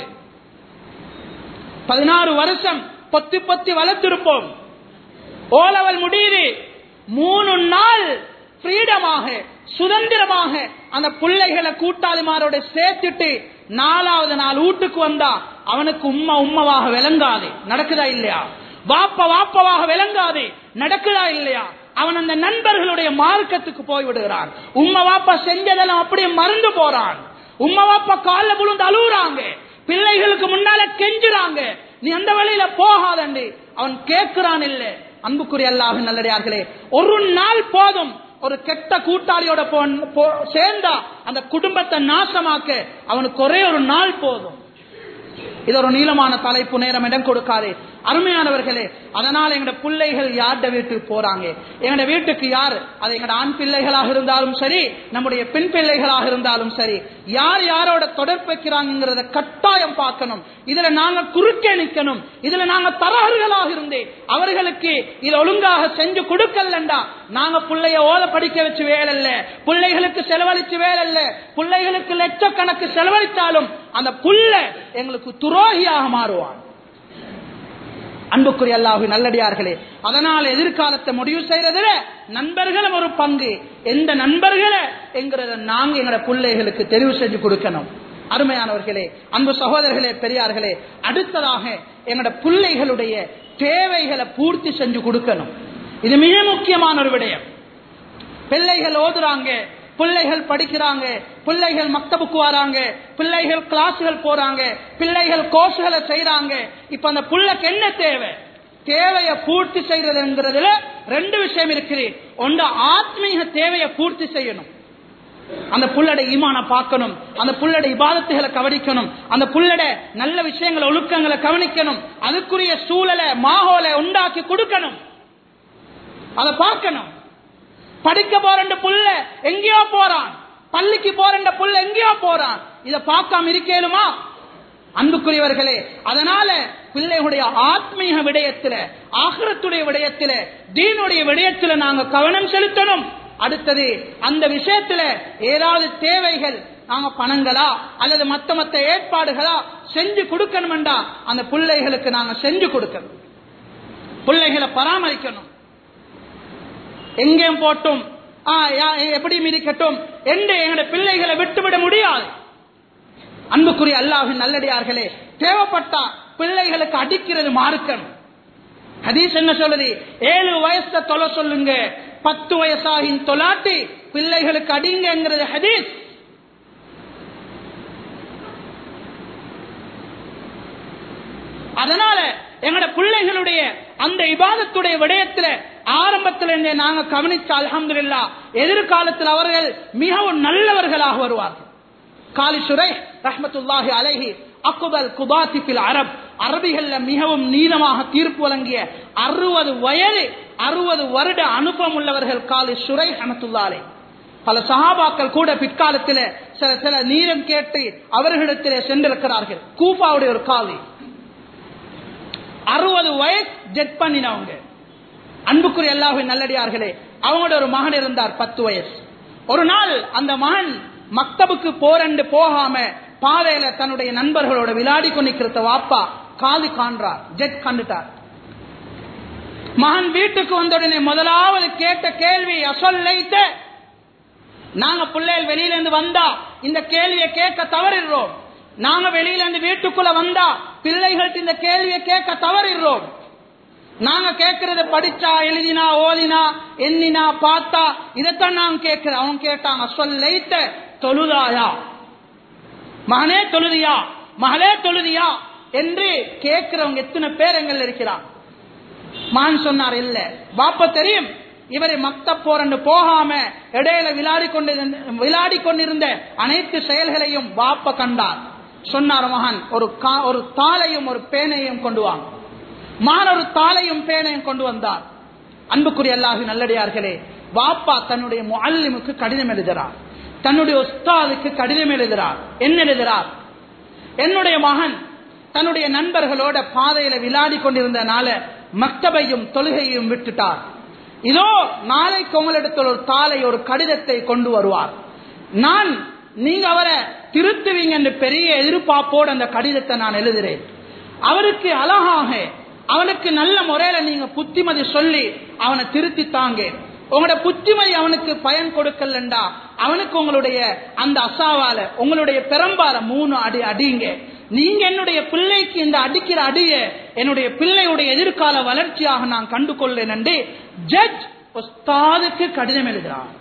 பதினாறு வருஷம் பொத்தி பொத்தி வளர்த்திருப்போம் ஓலவல் முடியுது மூணு நாள் ஃப்ரீடமாக சுதந்திரமாக அந்த பிள்ளைகளை கூட்டாளிமாரோட சேர்த்துட்டு நாலாவது நாள் வீட்டுக்கு வந்தா அவனுக்கு உம்மா உம்மவாக விளங்காது நடக்குதா இல்லையா வாப்ப வாப்பவாக விளங்காது நடக்குதா இல்லையா அவன் அந்த நண்பர்களுடைய மார்க்கத்துக்கு போய் விடுகிறான் உம்மா வாப்பா செஞ்சதெல்லாம் அப்படியே மறந்து போறான் உம்மா வாப்பா காலில் விழுந்து அழுகுறாங்க பிள்ளைகளுக்கு முன்னால கெஞ்சுறாங்க நீ அந்த வழியில போகாதண்டி அவன் கேட்கிறான் இல்ல அன்புக்குரிய அல்லாஹ் நல்லடியார்களே ஒரு நாள் போதும் ஒரு கெட்ட கூட்டாளியோட போ- போ- சேர்ந்தா அந்த குடும்பத்தை நாசமாக்க அவனுக்கு ஒரே ஒரு நாள் போதும் இது ஒரு நீளமான தலைப்பு நேரம் இடம் கொடுக்காதே அருமையானவர்களே அதனால எங்கட பிள்ளைகள் யார்ட வீட்டுக்கு போறாங்க எங்கட வீட்டுக்கு யார் அது எங்கட ஆண் பிள்ளைகளாக இருந்தாலும் சரி நம்முடைய பெண் பிள்ளைகளாக இருந்தாலும் சரி யார் யாரோட தொடர்பு வைக்கிறாங்கிறத கட்டாயம் பார்க்கணும் இதுல நாங்க குறுக்கே நிக்கணும் இதுல நாங்க தரகர்களாக இருந்தே அவர்களுக்கு இதை ஒழுங்காக செஞ்சு கொடுக்கலண்டா நாங்க பிள்ளைய ஓத படிக்க வச்சு வேலைல்ல பிள்ளைகளுக்கு செலவழிச்சு வேலைல்ல பிள்ளைகளுக்கு லட்சக்கணக்கு செலவழித்தாலும் அந்த புள்ள எங்களுக்கு துரோகியாக மாறுவான் அன்புக்குரிய அல்லாஹு நல்லடியார்களே அதனால் எதிர்காலத்தை முடிவு செய்யறதுல நண்பர்களும் ஒரு பங்கு எந்த நண்பர்களை என்கிறத நாங்க எங்களோட பிள்ளைகளுக்கு தெரிவு செஞ்சு கொடுக்கணும் அருமையானவர்களே அன்பு சகோதரர்களே பெரியார்களே அடுத்ததாக எங்களோட பிள்ளைகளுடைய தேவைகளை பூர்த்தி செஞ்சு கொடுக்கணும் இது மிக முக்கியமான ஒரு விடயம் பிள்ளைகள் ஓதுறாங்க பிள்ளைகள் படிக்கிறாங்க பிள்ளைகள் மக்தபுக்கு வராங்க பிள்ளைகள் கிளாஸ்கள் போறாங்க பிள்ளைகள் கோர்ஸ்களை செய்யறாங்க இப்ப அந்த புள்ளைக்கு என்ன தேவை தேவையை பூர்த்தி செய்யறதுங்கிறதுல ரெண்டு விஷயம் இருக்குது ஒன்று ஆத்மீக தேவையை பூர்த்தி செய்யணும் அந்த புள்ளட ஈமான பார்க்கணும் அந்த புள்ளட இபாதத்துகளை கவனிக்கணும் அந்த புள்ளட நல்ல விஷயங்களை ஒழுக்கங்களை கவனிக்கணும் அதுக்குரிய சூழலை மாகோலை உண்டாக்கி கொடுக்கணும் அதை பார்க்கணும் படிக்க போற புள்ள எங்கேயோ போறான் பள்ளிக்கு போற புள்ள எங்கேயோ போறான் இதை பார்க்காம இருக்கேனுமா அன்புக்குரியவர்களே அதனால பிள்ளைகளுடைய ஆத்மீக விடயத்துல ஆகரத்துடைய விடயத்துல தீனுடைய விடயத்துல நாங்க கவனம் செலுத்தணும் அடுத்தது அந்த விஷயத்துல ஏதாவது தேவைகள் நாங்க பணங்களா அல்லது மத்த மத்த ஏற்பாடுகளா செஞ்சு கொடுக்கணும்டா அந்த பிள்ளைகளுக்கு நாங்க செஞ்சு கொடுக்கணும் பிள்ளைகளை பராமரிக்கணும் எங்கேயும் போட்டும் ஆ, யா- எப்படியும் இருக்கட்டும் என்று எங்களுடைய பிள்ளைகளை விட்டுவிட முடியாது அன்புக்குரிய அல்லாஹின் நல்லடியார்களே தேவைப்பட்டா பிள்ளைகளுக்கு அடிக்கிறது மார்க்கம் ஹதீஸ் என்ன சொல்லுது ஏழு வயசுல தொலை சொல்லுங்க பத்து வயசாகின் தொலாட்டி பிள்ளைகளுக்கு அடிங்கிறது ஹதீஸ் அதனால எங்கட பிள்ளைகளுடைய அந்த இபாதத்துடைய விடயத்துல ஆரம்பத்துல இருந்தே நாங்க கவனிச்ச அல்ஹம்துலில்லா எதிர்காலத்தில் அவர்கள் மிகவும் நல்லவர்களாக வருவார்கள் காலி சுரை ரஹ்மத்துல்லாஹி அலைஹி அக்குபல் குபாத்தி பில் அரப் அரபிகள்ல மிகவும் நீளமாக தீர்ப்பு வழங்கிய அறுபது வயது அறுபது வருட அனுபவம் உள்ளவர்கள் காலி சுரை ரஹமத்துல்லா அலை பல சஹாபாக்கள் கூட பிற்காலத்தில் சில சில நீரம் கேட்டு அவர்களிடத்திலே சென்றிருக்கிறார்கள் கூஃபாவுடைய ஒரு காலி அறுபது வயசு ஜெட் பண்ணினவங்க அன்புக்குரிய அல்லாஹின் நல்லடியார்களே அவங்களோட ஒரு மகன் இருந்தார் பத்து வயசு ஒரு நாள் அந்த மகன் மக்தபுக்கு போரண்டு போகாம பாதையில தன்னுடைய நண்பர்களோட விளையாடி கொண்டிருக்கிறத வாப்பா காது காண்றார் ஜெட் கண்டுட்டார் மகன் வீட்டுக்கு வந்த உடனே முதலாவது கேட்ட கேள்வி அசொல்லைத்த நாங்க பிள்ளைகள் வெளியில இருந்து வந்தா இந்த கேள்வியை கேட்க தவறிடுறோம் நாங்க வெளியில இருந்து வீட்டுக்குள்ள வந்தா பிள்ளைகள்ட்ட இந்த கேள்வியை கேட்க தவறிடுறோம் நாங்க கேட்கறத படிச்சா எழுதினா ஓதினா எண்ணினா பார்த்தா இதைத்தான் நாங்க கேட்கிறோம் அவங்க கேட்டாங்க சொல்லைத்த தொழுதாயா மகனே தொழுதியா மகளே தொழுதியா என்று கேட்கிறவங்க எத்தனை பேர் எங்கள் இருக்கிறான் மான் சொன்னார் இல்ல பாப்ப தெரியும் இவரை மக்த போரண்டு போகாம இடையில விளையாடி கொண்டிருந்த விளையாடி கொண்டிருந்த அனைத்து செயல்களையும் பாப்ப கண்டார் சொன்னார் மகன் ஒரு கா- ஒரு தாளையும் ஒரு பேனையும் கொண்டு வாங்க மகன் ஒரு தாளையும் பேனையும் கொண்டு வந்தார் அன்புக்குரிய அல்லாஹி நல்லடியார்களே வாப்பா தன்னுடைய முஅல்லிமுக்கு கடிதம் எழுதுகிறார் தன்னுடைய உஸ்தாதுக்கு கடிதம் எழுதுகிறார் என்ன எழுதுகிறார் என்னுடைய மகன் தன்னுடைய நண்பர்களோட பாதையில விளையாடி கொண்டிருந்தனால மக்தபையும் தொழுகையும் விட்டுட்டார் இதோ நாளைக்கு உங்களிடத்தில் ஒரு தாளை ஒரு கடிதத்தை கொண்டு வருவார் நான் நீங்க அவரை திருத்துவீங்க என்று பெரிய எதிர்பார்ப்போடு அந்த கடிதத்தை நான் எழுதுகிறேன் அவருக்கு அழகாக அவனுக்கு நல்ல முறையில நீங்க புத்திமதி சொல்லி அவனை திருத்தி தாங்க உங்களோட புத்திமதி அவனுக்கு பயன் கொடுக்கலண்டா அவனுக்கு உங்களுடைய அந்த அசாவால உங்களுடைய பெரம்பால மூணு அடி அடிங்க நீங்க என்னுடைய பிள்ளைக்கு இந்த அடிக்கிற அடிய என்னுடைய பிள்ளையுடைய எதிர்கால வளர்ச்சியாக நான் கண்டு கொள்ளேன் என்று ஜட்ஜ் உஸ்தாதுக்கு கடிதம் எழுதுகிறார்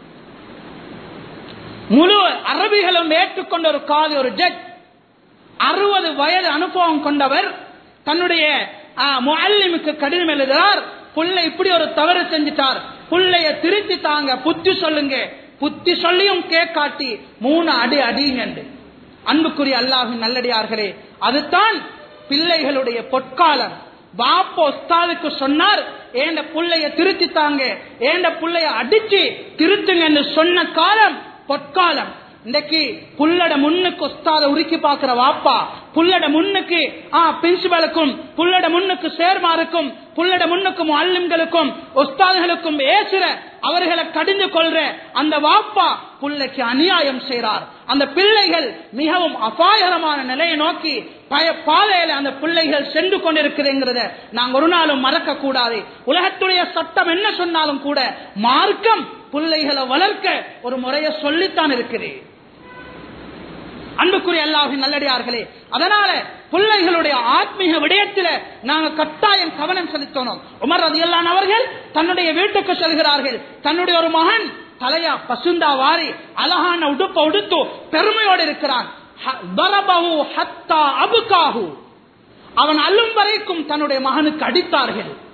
முழு அரபிகளும் ஏற்றுக்கொண்ட ஒரு காது ஒரு ஜட்ஜ் அறுபது வயது அனுபவம் கொண்டவர் தன்னுடைய முல்லிமுக்கு கடிதம் எழுதுகிறார் புள்ளை இப்படி ஒரு தவறு செஞ்சிட்டார் புள்ளைய திருத்தி தாங்க புத்தி சொல்லுங்க புத்தி சொல்லியும் கேட்காட்டி மூணு அடி அடிங்க அன்புக்குரிய அல்லாஹின் நல்லடியார்களே அதுதான் பிள்ளைகளுடைய பொற்காலம் பாப்போ உஸ்தாதுக்கு சொன்னார் ஏண்ட புள்ளைய திருத்தி தாங்க ஏண்ட புள்ளைய அடிச்சு திருத்துங்கன்னு சொன்ன காலம் பொற்காலம் இன்னைக்கு புள்ளட முன்னுக்கு உஸ்தாத உருக்கி பாக்குற வாப்பா புள்ளட முன்னுக்கு ஆ பிரின்சிபலுக்கும் புள்ளட முன்னுக்கு சேர்மாருக்கும் புள்ளட முன்னுக்கும் அல்லிம்களுக்கும் உஸ்தாதுகளுக்கும் ஏசுற அவர்களை கடிந்து கொள்ற அந்த வாப்பா புள்ளைக்கு அநியாயம் செய்றார் அந்த பிள்ளைகள் மிகவும் அபாயகரமான நிலையை நோக்கி பய பாதையில அந்த பிள்ளைகள் சென்று கொண்டிருக்கிறேங்கிறத நாங்க ஒரு நாளும் மறக்க கூடாது உலகத்துடைய சட்டம் என்ன சொன்னாலும் கூட மார்க்கம் பிள்ளைகளை வளர்க்க ஒரு முறையை சொல்லித்தான் இருக்கிறேன் அன்புக்குரிய அல்லாஹின் நல்லடியார்களே அதனால பிள்ளைகளுடைய ஆத்மீக விடயத்தில நாங்க கட்டாயம் கவனம் செலுத்தணும் உமர் ரதியல்லான் அவர்கள் தன்னுடைய வீட்டுக்கு செல்கிறார்கள் தன்னுடைய ஒரு மகன் தலையா பசுந்தா வாரி அழகான உடுப்ப உடுத்து பெருமையோடு இருக்கிறான் ஹ- தரபஹு ஹத்தா அபுகாஹு அவன் அல்லும் வரைக்கும் தன்னுடைய மகனுக்கு அடித்தார்கள்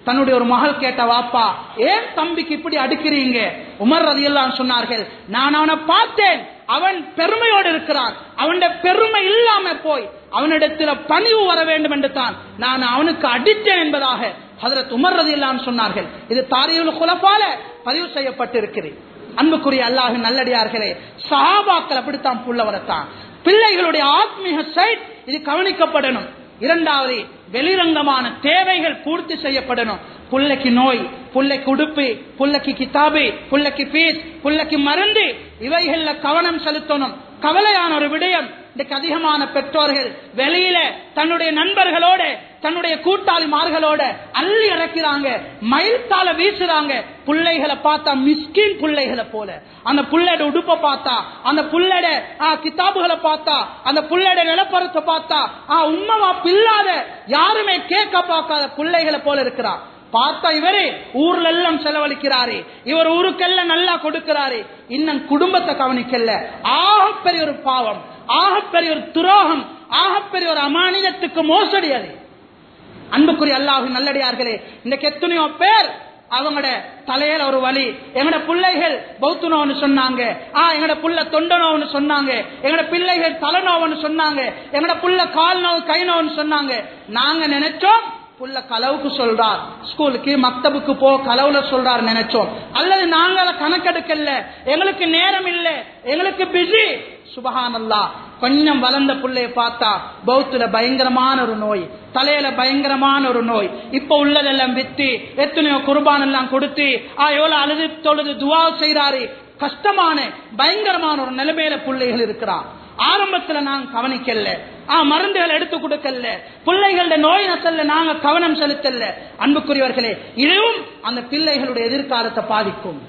தன்னுடைய ஒரு மகள் கேட்ட வாப்பா ஏன் தம்பிக்கு இப்படி அடிக்கிறீங்க உமர் ரதியெல்லாம் சொன்னார்கள் நான் அவனை பார்த்தேன் அவன் பெருமையோடு இருக்கிறான் அவனுடைய பெருமை இல்லாம போய் அவனிடத்துல பணிவு வர வேண்டும் என்று தான் நான் அவனுக்கு அடித்தேன் என்பதாக ஹதரத் உமர் ரதியெல்லாம் சொன்னார்கள் இது தாரியுல் குலப்பால பதிவு செய்யப்பட்டிருக்கிறது அன்புக்குரிய அல்லாஹ் நல்லடியார்களே சஹாபாக்கள் அப்படித்தான் புள்ள வரத்தான் பிள்ளைகளுடைய ஆத்மீக சைட் இது கவனிக்கப்படணும் இரண்டாவது வெளிரங்கமான தேவைகள் பூர்த்தி செய்யப்படணும் புள்ளைக்கு நோய் புள்ளைக்கு உடுப்பு புள்ளைக்கு கிதாபு புள்ளைக்கு பீஸ் புள்ளைக்கு மருந்து இவைகள்ல கவனம் செலுத்தணும் கவலையான ஒரு விடயம் இன்றைக்கு அதிகமான பெற்றோர்கள் வெளியில தன்னுடைய நண்பர்களோட தன்னுடைய கூட்டாளிமார்களோட அள்ளி இறக்கிறாங்க மயில்தால வீசுறாங்க பிள்ளைகளை பார்த்தா மிஸ்கின் பிள்ளைகளை போல அந்த புள்ளட உடுப்ப பார்த்தா அந்த புள்ளட ஆ, கிதாபுகளை பார்த்தா அந்த புள்ளட நிலப்பரத்தை பார்த்தா ஆ, உம்மவா பில்லாத யாருமே கேட்க பார்க்காத பிள்ளைகளை போல இருக்கிறான் பார்த்தா இவரே ஊர்ல எல்லாம் செலவழிக்கிறாரு இவர் ஊருக்கெல்லாம் நல்லா கொடுக்கிறாரு இன்னும் குடும்பத்தை கவனிக்கல ஆகப்பெரிய ஒரு பாவம் ஆகப்பெரிய ஒரு துரோகம் ஆகப்பெரிய ஒரு அமானியத்துக்கு மோசடி அது அன்புக்குரிய அல்லாஹு நல்லடியார்களே இந்த எத்தனையோ பேர் அவங்களோட தலையில ஒரு வலி எங்கட பிள்ளைகள் பௌத்துனோன்னு சொன்னாங்க ஆ எங்கட புள்ள தொண்டனோன்னு சொன்னாங்க எங்கட பிள்ளைகள் தலைநோவன்னு சொன்னாங்க எங்கட புள்ள கால் நோவு கை நோவுன்னு சொன்னாங்க நாங்க நினைச்சோம் புள்ள கலவுக்கு சொல்றார் ஸ்கூலுக்கு மக்தபுக்கு போ கலவுல சொல்றார் நினைச்சோம் அல்லது நாங்க அதை கணக்கெடுக்கல எங்களுக்கு நேரம் இல்ல எங்களுக்கு பிஸி சுபஹானல்லா கொஞ்சம் வளர்ந்த புள்ளைய பார்த்தா பௌத்துல பயங்கரமான ஒரு நோய் தலையில பயங்கரமான ஒரு நோய் இப்ப உள்ளதெல்லாம் வித்து எத்தனையோ குர்பான் எல்லாம் கொடுத்து ஆ எவ்வளவு அழுது தொழுது துவா செய்யறாரு கஷ்டமான பயங்கரமான ஒரு நிலைமையில பிள்ளைகள் இருக்கிறான் ஆரம்பத்துல நாங்க கவனிக்கல ஆ மருந்துகள் எடுத்து கொடுக்கல பிள்ளைகளுடைய நோய் நசல்ல நாங்க கவனம் செலுத்தல அன்புக்குரியவர்களே இதுவும் அந்த பிள்ளைகளுடைய எதிர்காலத்தை பாதிக்கும்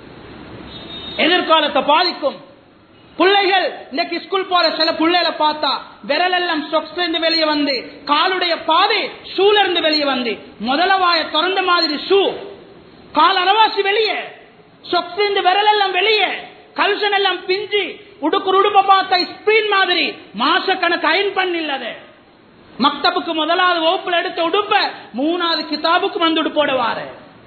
எதிர்காலத்தை பாதிக்கும் பிள்ளைகள் இன்னைக்கு ஸ்கூல் போற சில பிள்ளைகளை பார்த்தா விரல் எல்லாம் சொக்ஸ்ல இருந்து வெளியே வந்து காலுடைய பாதை ஷூல இருந்து வெளியே வந்து முதல வாய திறந்த மாதிரி ஷூ கால் அரவாசி வெளியே சொக்ஸ்ல இருந்து விரல் எல்லாம் வெளியே கல்சன் எல்லாம் பிஞ்சு உடுக்கு உடுப்ப பார்த்த ஸ்பிரீன் மாதிரி மாச கணக்கு அயன் பண்ணில்லது மக்தபுக்கு முதலாவது வகுப்புல எடுத்த உடுப்ப மூணாவது கிதாபுக்கு வந்து உடுப்போடுவாரு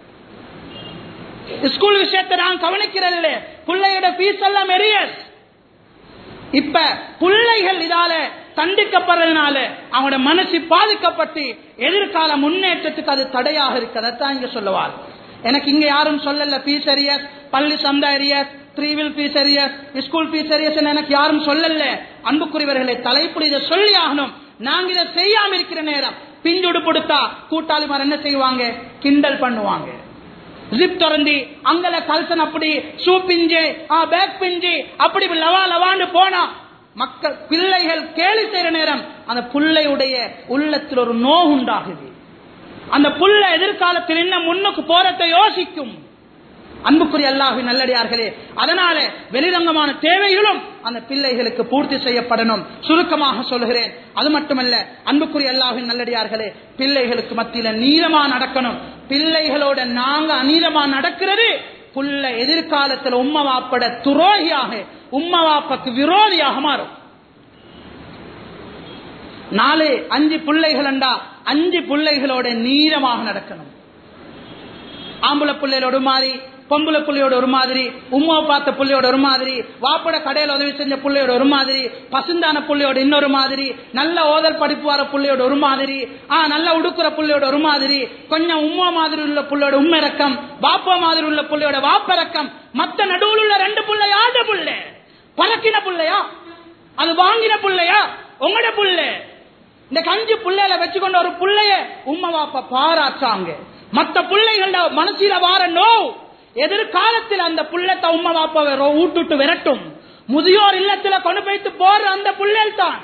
ஸ்கூல் விஷயத்தை நான் கவனிக்கிறதில்ல பிள்ளையோட பீஸ் எல்லாம் எரியஸ் இப்ப பிள்ளைகள் இதால தண்டிக்கப்படுறதுனால அவனோட மனசு பாதிக்கப்பட்டு எதிர்கால முன்னேற்றத்துக்கு அது தடையாக இருக்கிறதான் இங்க சொல்லுவார் எனக்கு இங்க யாரும் சொல்லல பீஸ் எரியஸ் பள்ளி சந்தா எரியஸ் த்ரீவில் fees arrears school fees arrears எனக்கு யாரும் சொல்லல அன்புக்குரியவர்களை தலைப்புடி இதை சொல்லி ஆகணும் நாங்க இதை செய்யாம இருக்கிற நேரம் பிஞ்சுடு கொடுத்தா கூட்டாளிமார் என்ன செய்வாங்க கிண்டல் பண்ணுவாங்க ஜிப் திறந்து அங்கல கல்சன் அப்படி ஷூ பிஞ்சு ஆ பேக் பிஞ்சு அப்படி லவா லவான்னு போனா மக்கள் பிள்ளைகள் கேலி செய்யற நேரம் அந்த பிள்ளையுடைய உள்ளத்தில் ஒரு நோவு உண்டாகுது அந்த புள்ள எதிர்காலத்தில் என்ன முன்னுக்கு போறதை யோசிக்கும் அன்புக்குரிய அல்லாஹின் நல்லடியார்களே அதனால வெளிரங்கமான தேவைகளும் அந்த பிள்ளைகளுக்கு பூர்த்தி செய்யப்படணும் சுருக்கமாக சொல்கிறேன் அது மட்டுமல்ல அன்புக்குரிய அல்லாஹின் நல்லடியார்களே பிள்ளைகளுக்கு மத்தியில நீளமா நடக்கணும் பிள்ளைகளோட நாங்க அநீளமா நடக்கிறது புள்ள எதிர்காலத்தில் உம்ம வாப்பட துரோகியாக உம்ம வாப்பக்கு விரோதியாக மாறும் நாலு அஞ்சு பிள்ளைகள் என்றா அஞ்சு பிள்ளைகளோட நீளமாக நடக்கணும் ஆம்பளை பிள்ளைகளோட ஒரு மாதிரி பொம்பளை புள்ளையோட ஒரு மாதிரி உமாவை பார்த்த புள்ளையோட ஒரு மாதிரி வாப்பட கடையில் உதவி செஞ்ச புள்ளையோட ஒரு மாதிரி பசுந்தான புள்ளையோட இன்னொரு மாதிரி நல்ல ஓதல் படிப்பு வர புள்ளையோட ஒரு மாதிரி ஆ நல்ல உடுக்குற புள்ளையோட ஒரு மாதிரி கொஞ்சம் உம்மா மாதிரி உள்ள புள்ளையோட உம்மிறக்கம் வாப்பா மாதிரி உள்ள புள்ளையோட வாப்பிறக்கம் மத்த நடுவில் உள்ள ரெண்டு புள்ளை யாட புள்ளை பறக்கின புள்ளையா அது வாங்கின புள்ளையா உங்களோட புள்ளை இந்த கஞ்சி புள்ளையில வச்சுக்கொண்ட ஒரு புள்ளைய உம்மா வாப்பா பாராட்டாங்க மத்த பிள்ளைகள மனசில வார நோ எதிர்காலத்தில் அந்த புள்ளத்தை உம்மா வாப்பாவை ஊட்டுட்டு விரட்டும் முதியோர் இல்லத்துல கொண்டு போய்த்து போற அந்த புள்ளல் தான்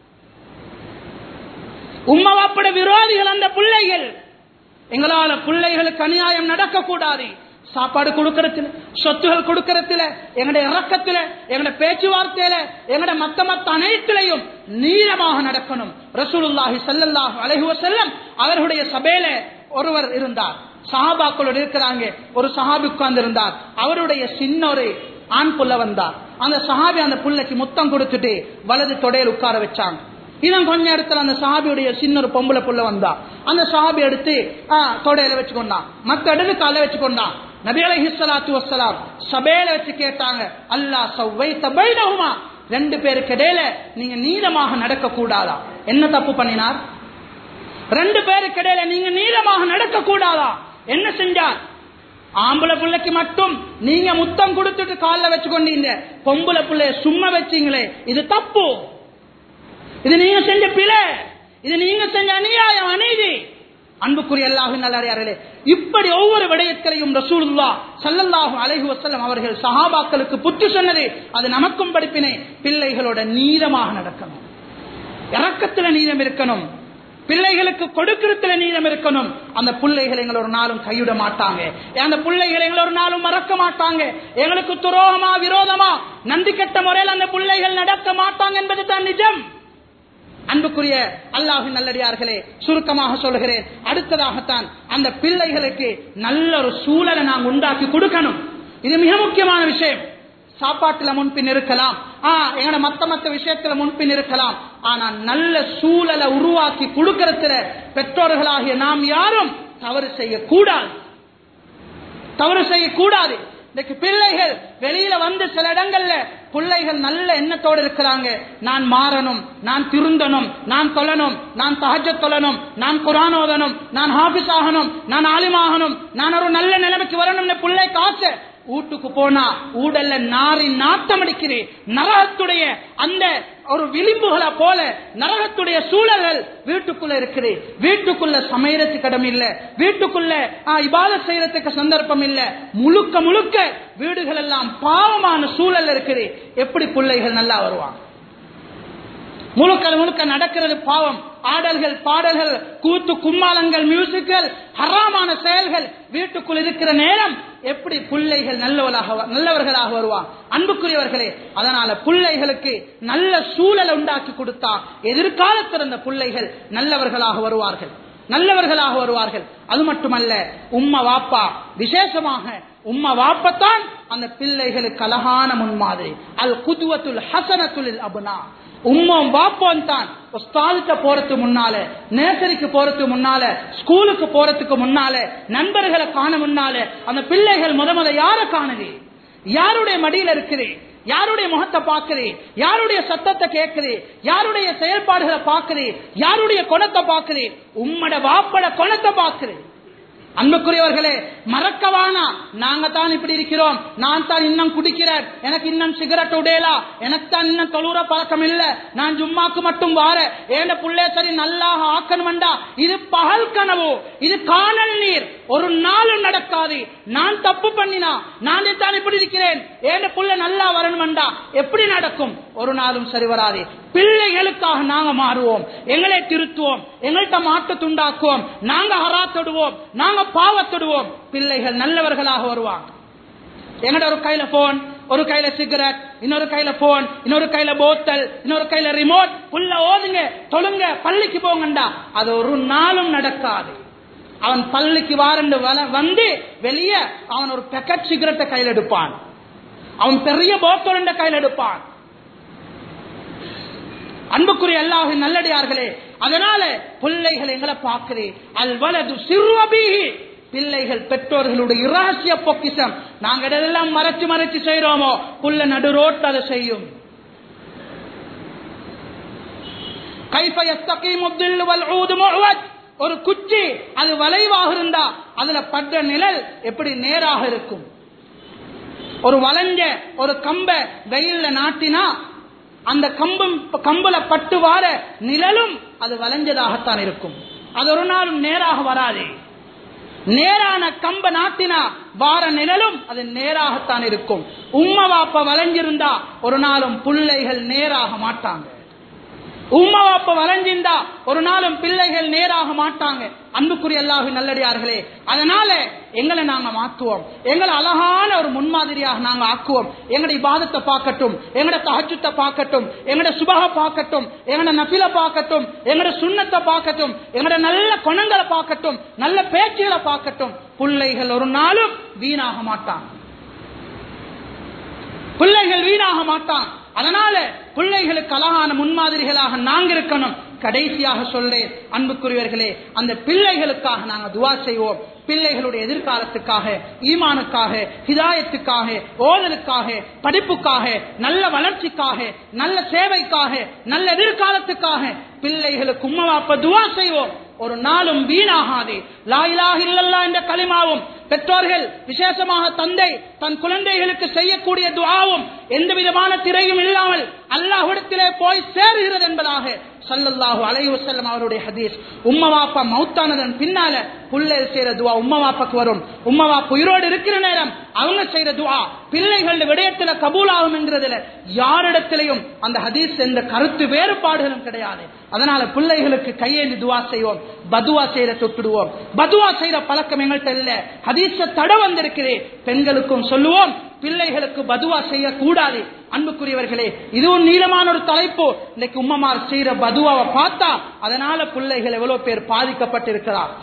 உம்மா வாப்பட விரோதிகள் அந்த பிள்ளைகள் எங்களால பிள்ளைகளுக்கு அநியாயம் நடக்க கூடாது சாப்பாடு கொடுக்கறதுல சொத்துகள் கொடுக்கறதுல எங்களுடைய இறக்கத்துல எங்களுடைய பேச்சுவார்த்தையில எங்களுடைய மத்த மத்த அனைத்திலையும் நீளமாக நடக்கணும் ரசூலுல்லாஹி ஸல்லல்லாஹு அலைஹி வஸல்லம் அவர்களுடைய சபையில ஒருவர் இருந்தார் சஹாபாக்களோடு இருக்கிறாங்க ஒரு சஹாபி உட்கார்ந்து இருந்தார் அவருடைய சின்ன ஒரு ஆண் புள்ள வந்தார் அந்த சஹாபி அந்த புள்ளைக்கு முத்தம் கொடுத்துட்டு வலது தொடையில் உட்கார வச்சாங்க இதன் கொஞ்ச இடத்துல அந்த சஹாபியுடைய சின்ன ஒரு பொம்பளை புள்ள வந்தா அந்த சஹாபி எடுத்து ஆ, தொடையில வச்சுக்கொண்டான் மத்த இடத்து கால வச்சுக்கொண்டான் நபி அலைஹி ஸலாத்து வஸ்ஸலாம் சபையில வச்சு கேட்டாங்க அல்லாஹ் சவ்வைத பைனஹுமா ரெண்டு பேருக்கு இடையில நீங்க நீளமாக நடக்க கூடாதா என்ன தப்பு பண்ணினார் ரெண்டு பேருக்கு இடையில நீங்க நீளமாக நடக்க கூடாதா என்ன செஞ்சார் ஆம்பளை பிள்ளைக்கு மட்டும் நீங்க முத்தம் கொடுத்துட்டு கால்ல வச்சுக்கொண்டீங்க பொம்பளை பிள்ளைய சும்மா வச்சீங்களே இது தப்பு இது நீங்க செஞ்ச பிழை இது நீங்க செஞ்ச அநியாயம் அநீதி அன்புக்குரிய அல்லாஹு நல்லறியார்களே இப்படி ஒவ்வொரு விடயத்திலையும் ரசூலுல்லா ஸல்லல்லாஹு அலைஹி வஸல்லம் அவர்கள் சஹாபாக்களுக்கு புத்தி சொன்னது அது நமக்கும் படிப்பினை பிள்ளைகளோட நீளமாக நடக்கணும் இறக்கத்துல நீளம் இருக்கணும் பிள்ளைகளுக்கு கொடுக்கிறதுல நீளம் இருக்கணும் அந்த பிள்ளைகள் எங்களை ஒரு நாளும் கைவிட மாட்டாங்க அந்த பிள்ளைகள் எங்களை ஒரு நாளும் மறக்க மாட்டாங்க எங்களுக்கு துரோகமா விரோதமா நன்றி கெட்ட முறையில் அந்த பிள்ளைகள் நடக்க மாட்டாங்க என்பது தான் நிஜம் அன்புக்குரிய அல்லாஹின் நல்லடியார்களே சுருக்கமாக சொல்கிறேன் அடுத்ததாகத்தான் அந்த பிள்ளைகளுக்கு நல்ல ஒரு சூழலை நாம் உண்டாக்கி கொடுக்கணும் இது மிக முக்கியமான விஷயம் சாப்பாட்டுல முன்பின் இருக்கலாம் ஆ எங்கட மத்த மத்த விஷயத்துல முன்பின் இருக்கலாம் ஆனா நல்ல சூழலை உருவாக்கி கொடுக்கறதுல பெற்றோர்களாகிய நாம் யாரும் தவறு செய்யக்கூடாது தவறு செய்யக்கூடாது இன்னைக்கு பிள்ளைகள் வெளியில வந்து சில இடங்கள்ல பிள்ளைகள் நல்ல எண்ணத்தோடு இருக்கிறாங்க நான் மாறணும் நான் திருந்தணும் நான் தொழணும் நான் தஹஜ தொழணும் நான் குரான் ஓதணும் நான் ஹாபிஸ் ஆகணும் நான் ஆலிமாகணும் நான் ஒரு நல்ல நிலைமைக்கு வரணும்னு பிள்ளை காசு வீட்டுக்கு போனா ஊடல்ல நாரி நாட்டம் அடிக்கிறேன் நரகத்துடைய அந்த ஒரு விளிம்புகளை போல நரகத்துடைய சூழல்கள் வீட்டுக்குள்ள இருக்குது வீட்டுக்குள்ள சமையறதுக்கு இடம் இல்ல வீட்டுக்குள்ள இபாத செய்யறதுக்கு சந்தர்ப்பம் இல்ல முழுக்க முழுக்க வீடுகள் எல்லாம் பாவமான சூழல் இருக்குது எப்படி பிள்ளைகள் நல்லா வருவாங்க முழுக்க முழுக்க நடக்கிறது பாவம் ஆடல்கள் பாடல்கள் கூத்து கும்மாளங்கள் மியூசிக்கல் ஹராமான செயல்கள் வீட்டுக்குள் இருக்கிற நேரம் எப்படி பிள்ளைகள் நல்லவர்களாக நல்லவர்களாக வருவான் அன்புக்குரியவர்களே அதனால பிள்ளைகளுக்கு நல்ல சூழலை உண்டாக்கி கொடுத்தா எதிர்காலத்தில் அந்த பிள்ளைகள் நல்லவர்களாக வருவார்கள் நல்லவர்களாக வருவார்கள் அது மட்டுமல்ல உம்மா வாப்பா விசேஷமாக உம்மா வாப்பத்தான் அந்த பிள்ளைகளுக்கு அழகான முன்மாதிரி அல் குதுவத்துல் ஹசனத்துல் அபுனா உம்மம் வாப்போம் தான் உஸ்தாதுக்கு போறதுக்கு முன்னால நேசரிக்கு போறதுக்கு முன்னால ஸ்கூலுக்கு போறதுக்கு முன்னால நண்பர்களை காண முன்னால அந்த பிள்ளைகள் முத முத யார காணுது யாருடைய மடியில இருக்குது யாருடைய முகத்தை பார்க்குது யாருடைய சத்தத்தை கேட்குது யாருடைய செயல்பாடுகளை பார்க்குது யாருடைய குணத்தை பார்க்குது உம்மட வாப்பட குணத்தை பார்க்குது அன்புக்குரியவர்களே மறக்கவானா நாங்க தான் இப்படி இருக்கிறோம் நான் தான் இன்னும் குடிக்கிறேன் எனக்கு இன்னும் சிகரெட் உடையலா எனக்கு தான் இன்னும் தொழுற பழக்கம் இல்ல நான் ஜும்மாக்கு மட்டும் வார ஏண்ட புள்ளே சரி நல்லா ஆக்கணும்டா இது பகல் கனவு இது காணல் நீர் ஒரு நாளும் நடக்காது நான் தப்பு பண்ணினா நான் தான் இப்படி இருக்கிறேன் ஏண்ட புள்ள நல்லா வரணும்டா எப்படி நடக்கும் ஒரு நாளும் சரி வராது பிள்ளைகளுக்காக நாங்க மாறுவோம் எங்களை திருத்துவோம் எங்கள்கிட்ட மாட்டு துண்டாக்குவோம் நாங்க ஹராத்தொடுவோம் நாங்க பாவத்தொடுவோம் பிள்ளைகள் நல்லவர்களாக வருவாங்க எங்கட ஒரு கையில போன் ஒரு கையில சிகரெட் இன்னொரு கையில போன் இன்னொரு கையில போத்தல் இன்னொரு கையில ரிமோட் உள்ள ஓதுங்க தொழுங்க பள்ளிக்கு போங்கண்டா அது ஒரு நாளும் நடக்காது அவன் பள்ளிக்கு வாரண்டு வந்து வெளியே அவன் ஒரு பெக்கெட் சிகரெட்டை கையில் எடுப்பான் அவன் பெரிய போத்தல் கையில் எடுப்பான் அன்புக்குரிய அல்லாஹ் நல்லடியார்களே அதனால பிள்ளைகள் எங்களை பார்க்கிறேன் அல் வலது சிறுவபீகி பிள்ளைகள் பெற்றோர்களுடைய இரகசிய பொக்கிசம் நாங்க எதெல்லாம் மறைச்சு மறைச்சு செய்யறோமோ புள்ள நடு ரோட்டு அதை செய்யும் ஒரு குச்சி அது வளைவாக இருந்தா அதுல பட்ட நிழல் எப்படி நேராக இருக்கும் ஒரு வளைஞ்ச ஒரு கம்ப வெயில்ல நாட்டினா அந்த கம்பம் கம்பல பட்டு வார நிழலும் அது வளைஞ்சதாகத்தான் இருக்கும் அது ஒரு நாளும் நேராக வராது நேரான கம்ப நாட்டினா வார நிழலும் அது நேராகத்தான் இருக்கும் உம்மா வாப்ப வளைஞ்சிருந்தா ஒரு நாளும் பிள்ளைகள் நேராக மாட்டாங்க உம்மா வாப்ப வளைஞ்சிருந்தா ஒரு நாளும் பிள்ளைகள் நேராக மாட்டாங்க அன்புக்குரிய அல்லாஹு நல்லடியார்களே அதனால எங்களை நாங்க மாற்றுவோம் எங்களை அழகான ஒரு முன்மாதிரியாக நாங்க ஆக்குவோம் எங்கட இபாதத்தை பார்க்கட்டும் எங்கட தஹஜத்தை பார்க்கட்டும் எங்கட சுபக பார்க்கட்டும் எங்கட நபில பார்க்கட்டும் எங்கட சுண்ணத்தை பார்க்கட்டும் எங்கட நல்ல குணங்களை பார்க்கட்டும் நல்ல பேச்சுகளை பார்க்கட்டும் பிள்ளைகள் ஒரு நாளும் வீணாக மாட்டாங்க பிள்ளைகள் வீணாக மாட்டான் அதனால பிள்ளைகளுக்கு அழகான முன்மாதிரிகளாக நாங்க இருக்கணும் கடைசியாக சொல்றேன் அன்புக்குரியவர்களே அந்த பிள்ளைகளுக்காக நாங்க துவா செய்வோம் பிள்ளைகளுடைய எதிர்காலத்துக்காக ஈமானுக்காக ஹிதாயத்துக்காக ஓதலுக்காக படிப்புக்காக நல்ல வளர்ச்சிக்காக நல்ல சேவைக்காக நல்ல எதிர்காலத்துக்காக பிள்ளைகளுக்கு உம்மவாப்ப துவா செய்வோம் ஒரு நாளும் வீணாகாது லாயிலாக இல்லல்லா என்ற களிமாவும் பெற்றோர்கள் விசேஷமாக தந்தை தன் குழந்தைகளுக்கு செய்யக்கூடிய துவாவும் எந்த விதமான திரையும் இல்லாமல் அல்லாஹ்விடத்திலே போய் சேருகிறது என்பதாக சல்லல்லாஹு அலைஹி வஸல்லம் அவருடைய ஹதீஸ் உம்மவாப்பா மௌத்தானதன் பின்னால புள்ளை செய்யற துவா உம்மவாப்பாக்கு வரும் உம்மவாப்பா உயிரோடு இருக்கிற நேரம் அவங்க செய்யற துவா பிள்ளைகள் விடயத்துல கபூலாகும் என்கிறதுல யாரிடத்திலையும் அந்த ஹதீஸ் எந்த கருத்து வேறுபாடுகளும் கிடையாது அதனால பிள்ளைகளுக்கு கையேந்தி துவா செய்வோம் பதுவா செய்யற தொட்டுடுவோம் பதுவா செய்யற பழக்கம் எங்கள்கிட்ட இல்ல ஹதீஸ தட வந்திருக்கிறே பெண்களுக்கும் சொல்லுவோம் பிள்ளைகளுக்கு பதுவா செய்யக்கூடாது அன்புக்குரியவர்களே இதுவும் நீளமான ஒரு தலைப்பு இன்னைக்கு உம்மமார் செய்யற பதுவாவை பார்த்தா அதனால பிள்ளைகள் எவ்வளவு பேர் பாதிக்கப்பட்டிருக்கிறார்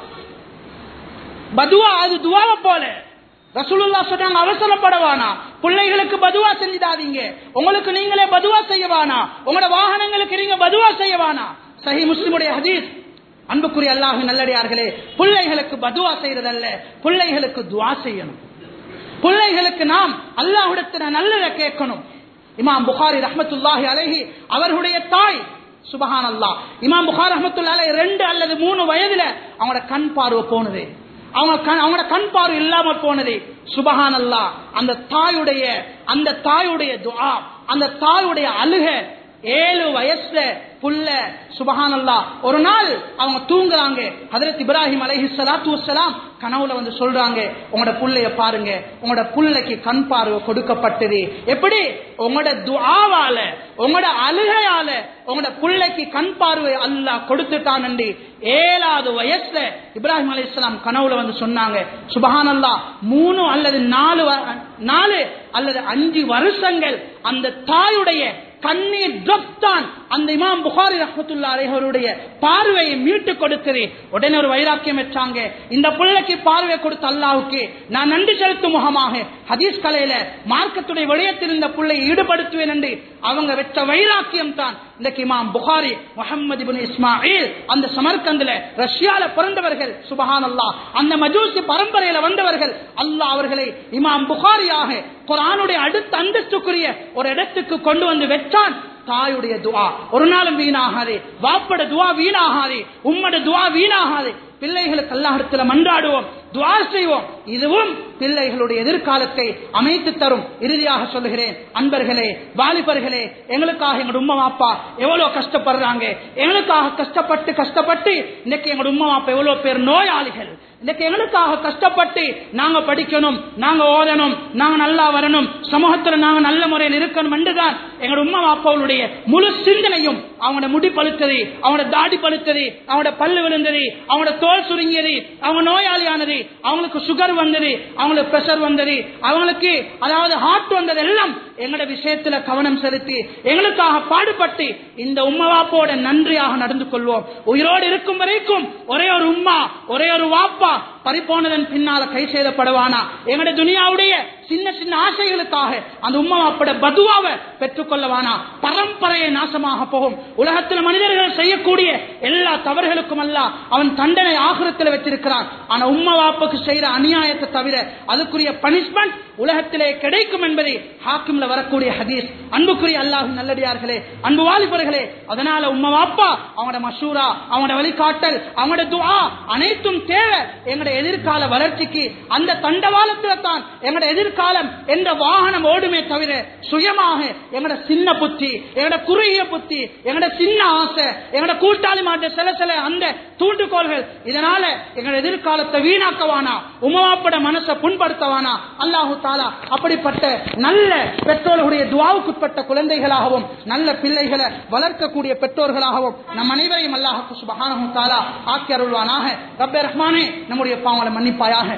பதுவா அது துவாவை போல ரசூலுல்லா சொன்னாங்க அவசரப்படவானா பிள்ளைகளுக்கு பதுவா செஞ்சிடாதீங்க உங்களுக்கு நீங்களே பதுவா செய்யவானா உங்களோட வாகனங்களுக்கு நீங்க பதுவா செய்யவானா சஹி முஸ்லிமுடைய ஹதீஸ் அன்புக்குரிய அல்லாஹ் நல்லடியார்களே பிள்ளைகளுக்கு பதுவா செய்யறதல்ல பிள்ளைகளுக்கு துவா செய்யணும் பிள்ளைகளுக்கு நாம் அல்லாஹ்விடத்தில் நல்லதை கேட்கணும் இமாம் புகாரி ரஹமத்துல்லாஹி அலைஹி அவர்களுடைய தாய் சுபஹான் அல்லாஹ் இமாம் புகார் ரஹமத்துல்லா அலைஹி ரெண்டு அல்லது மூணு வயதுல அவங்களோட கண் பார்வை போனது அவங்க கண் அவங்களோட கண் பார்வை இல்லாம போனது சுபஹான் அல்லாஹ் அந்த தாயுடைய அந்த தாயுடைய துஆ அந்த தாயுடைய அழுக ஏழு வயசுல புள்ள சுபஹானல்லா ஒரு நாள் அவங்க தூங்குறாங்க ஹதரத் இப்ராஹிம் அலைஹி ஸலாத்து வஸ்ஸலாம் கனவுல வந்து சொல்றாங்க உங்களோட புள்ளைய பாருங்க உங்களோட புள்ளைக்கு கண் பார்வை கொடுக்கப்பட்டது எப்படி உங்களோட துஆவால உங்களோட அழுகையால உங்களோட புள்ளைக்கு கண் பார்வை அல்லாஹ் கொடுத்துட்டான் என்று ஏழாவது வயசுல இப்ராஹிம் அலைஹிஸ்ஸலாம் கனவுல வந்து சொன்னாங்க சுபஹானல்லா மூணு அல்லது நாலு வ- நாலு அல்லது அஞ்சு வருஷங்கள் அந்த தாயுடைய கண்ணீர் drop தான் அந்த இமாம் புகாரி ரஹமத்துல்லா அலைஹருடைய பார்வையை மீட்டு கொடுக்குது உடனே ஒரு வைராக்கியம் வச்சாங்க இந்த பிள்ளைக்கு பார்வை கொடுத்த அல்லாஹ்வுக்கு நான் நன்றி செலுத்தும் முகமாக ஹதீஸ் கலையில மார்க்கத்துடைய விடயத்தில் இந்த பிள்ளையை ஈடுபடுத்துவேன் என்று அவங்க வச்ச வைராக்கியம் தான் இன்றைக்கு இமாம் புகாரி முகமது இப்னு இஸ்மாயில் அந்த சமர்கந்துல ரஷ்யால பிறந்தவர்கள் சுபஹான் அல்லாஹ் அந்த மஜூசி பரம்பரையில வந்தவர்கள் அல்லாஹ் அவர்களை இமாம் புகாரியாக குரானுடைய அடுத்த அந்தஸ்துக்குரிய ஒரு இடத்துக்கு கொண்டு வந்து வச்சான் தாயுடைய துவா ஒரு நாளும் வீணாகாது வாப்பட துவா வீணாகாது உம்மட துவா வீணாகாது பிள்ளைகளுக்கு அல்லாஹிடத்துல மன்றாடுவோம் துவா செய்வோம் இதுவும் பிள்ளைகளுடைய எதிர்காலத்தை அமைத்து தரும் இறுதியாக சொல்லுகிறேன் அன்பர்களே வாலிபர்களே எங்களுக்காக எங்களோட உம்மா அப்பா எவ்வளவு கஷ்டப்படுறாங்க எங்களுக்காக கஷ்டப்பட்டு கஷ்டப்பட்டு இன்னைக்கு எங்களோட உம்மா அப்பா எவ்வளவு பேர் நோயாளிகள் இன்னைக்கு எங்களுக்காக கஷ்டப்பட்டு நாங்க படிக்கணும் நாங்க ஓதணும் நாங்க நல்லா வரணும் சமூகத்துல நாங்க நல்ல முறையில் இருக்கணும் என்றுதான் எங்களோட உம்மா அப்பாவுடைய முழு சிந்தனையும் அவங்களோட முடி பழுத்தது அவங்களோட தாடி பழுத்தது அவங்களோட பல்லு விழுந்தது அவங்களோட தோல் சுருங்கியது அவங்க நோயாளியானது அவங்களுக்கு சுகர் வந்தது அவங்களுக்கு பிரஷர் வந்தது அவங்களுக்கு அதாவது ஹார்ட் வந்தது எல்லாம் எங்களோட விஷயத்துல கவனம் செலுத்தி எங்களுக்காக பாடுபட்டு இந்த உம்மவாப்போட நன்றியாக நடந்து கொள்வோம் உயிரோடு இருக்கும் வரைக்கும் ஒரே ஒரு உம்மா ஒரே ஒரு வாப்பா பறிப்போனதன் பின்னால கை செய்தப்படுவானா எங்களுடைய துனியாவுடைய சின்ன சின்ன ஆசைகளுக்காக அந்த உம்மா வாப்போட பதுவாவை பெற்றுக்கொள்ளவானா பரம்பரையை நாசமாக போகும் உலகத்தில் மனிதர்கள் செய்யக்கூடிய எல்லா தவறுகளுக்கும் அல்ல அவன் தண்டனை ஆகிரத்தில் வச்சிருக்கிறான் ஆனா உம்மா வாப்புக்கு செய்யற அநியாயத்தை தவிர அதுக்குரிய பனிஷ்மெண்ட் உலகத்திலே கிடைக்கும் என்பதை ஹாக்கிம்ல வரக்கூடிய ஹதீஸ் அன்புக்குரிய அல்லாஹ் நல்லடியார்களே அன்பு வாலிபர்களே அதனால உம்மா வாப்பா அவங்களோட மசூரா அவங்களோட வழிகாட்டல் அவங்களோட துஆ அனைத்தும் தேவை எங்களுடைய எதிர்கால வளர்ச்சிக்கு அந்த தண்டவாளத்துல தான் எங்களுடைய எதிர்காலம் என்ற வாகனம் ஓடுமே தவிர சுயமாக எங்களோட சின்ன புத்தி எங்களோட குறுகிய புத்தி எங்களோட சின்ன ஆசை எங்களோட கூட்டாளி மாட்ட சில சில அந்த தூண்டுகோள்கள் இதனால எங்களோட எதிர்காலத்தை வீணாக்கவானா உமவாப்பட மனசை புண்படுத்தவானா அல்லாஹு தாலா அப்படிப்பட்ட நல்ல பெற்றோர்களுடைய துவாவுக்குட்பட்ட குழந்தைகளாகவும் நல்ல பிள்ளைகளை வளர்க்கக்கூடிய பெற்றோர்களாகவும் நம் அனைவரையும் அல்லாஹு சுபஹானஹு தாலா ஆக்கி அருள்வானாக ரப்பே ரஹ்மானே நம்முடைய பாவங்களை மன்னிப்பாயாக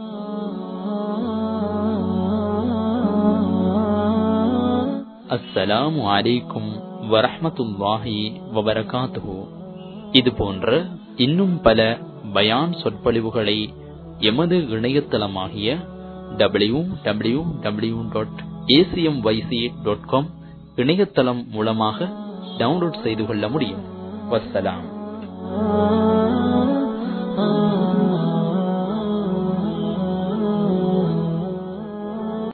அஸ்ஸலாமு அலைக்கும் வரஹ்மத்துல்லாஹி வபரகாத்துஹு இது போன்ற இன்னும் பல பயான் சொற்பொழிவுகளை எமது இணையதளமாகிய W W W dot A C M Y C dot com இணையதளம் மூலமாக டவுன்லோட் செய்து கொள்ள முடியும் வஸ்ஸலாம்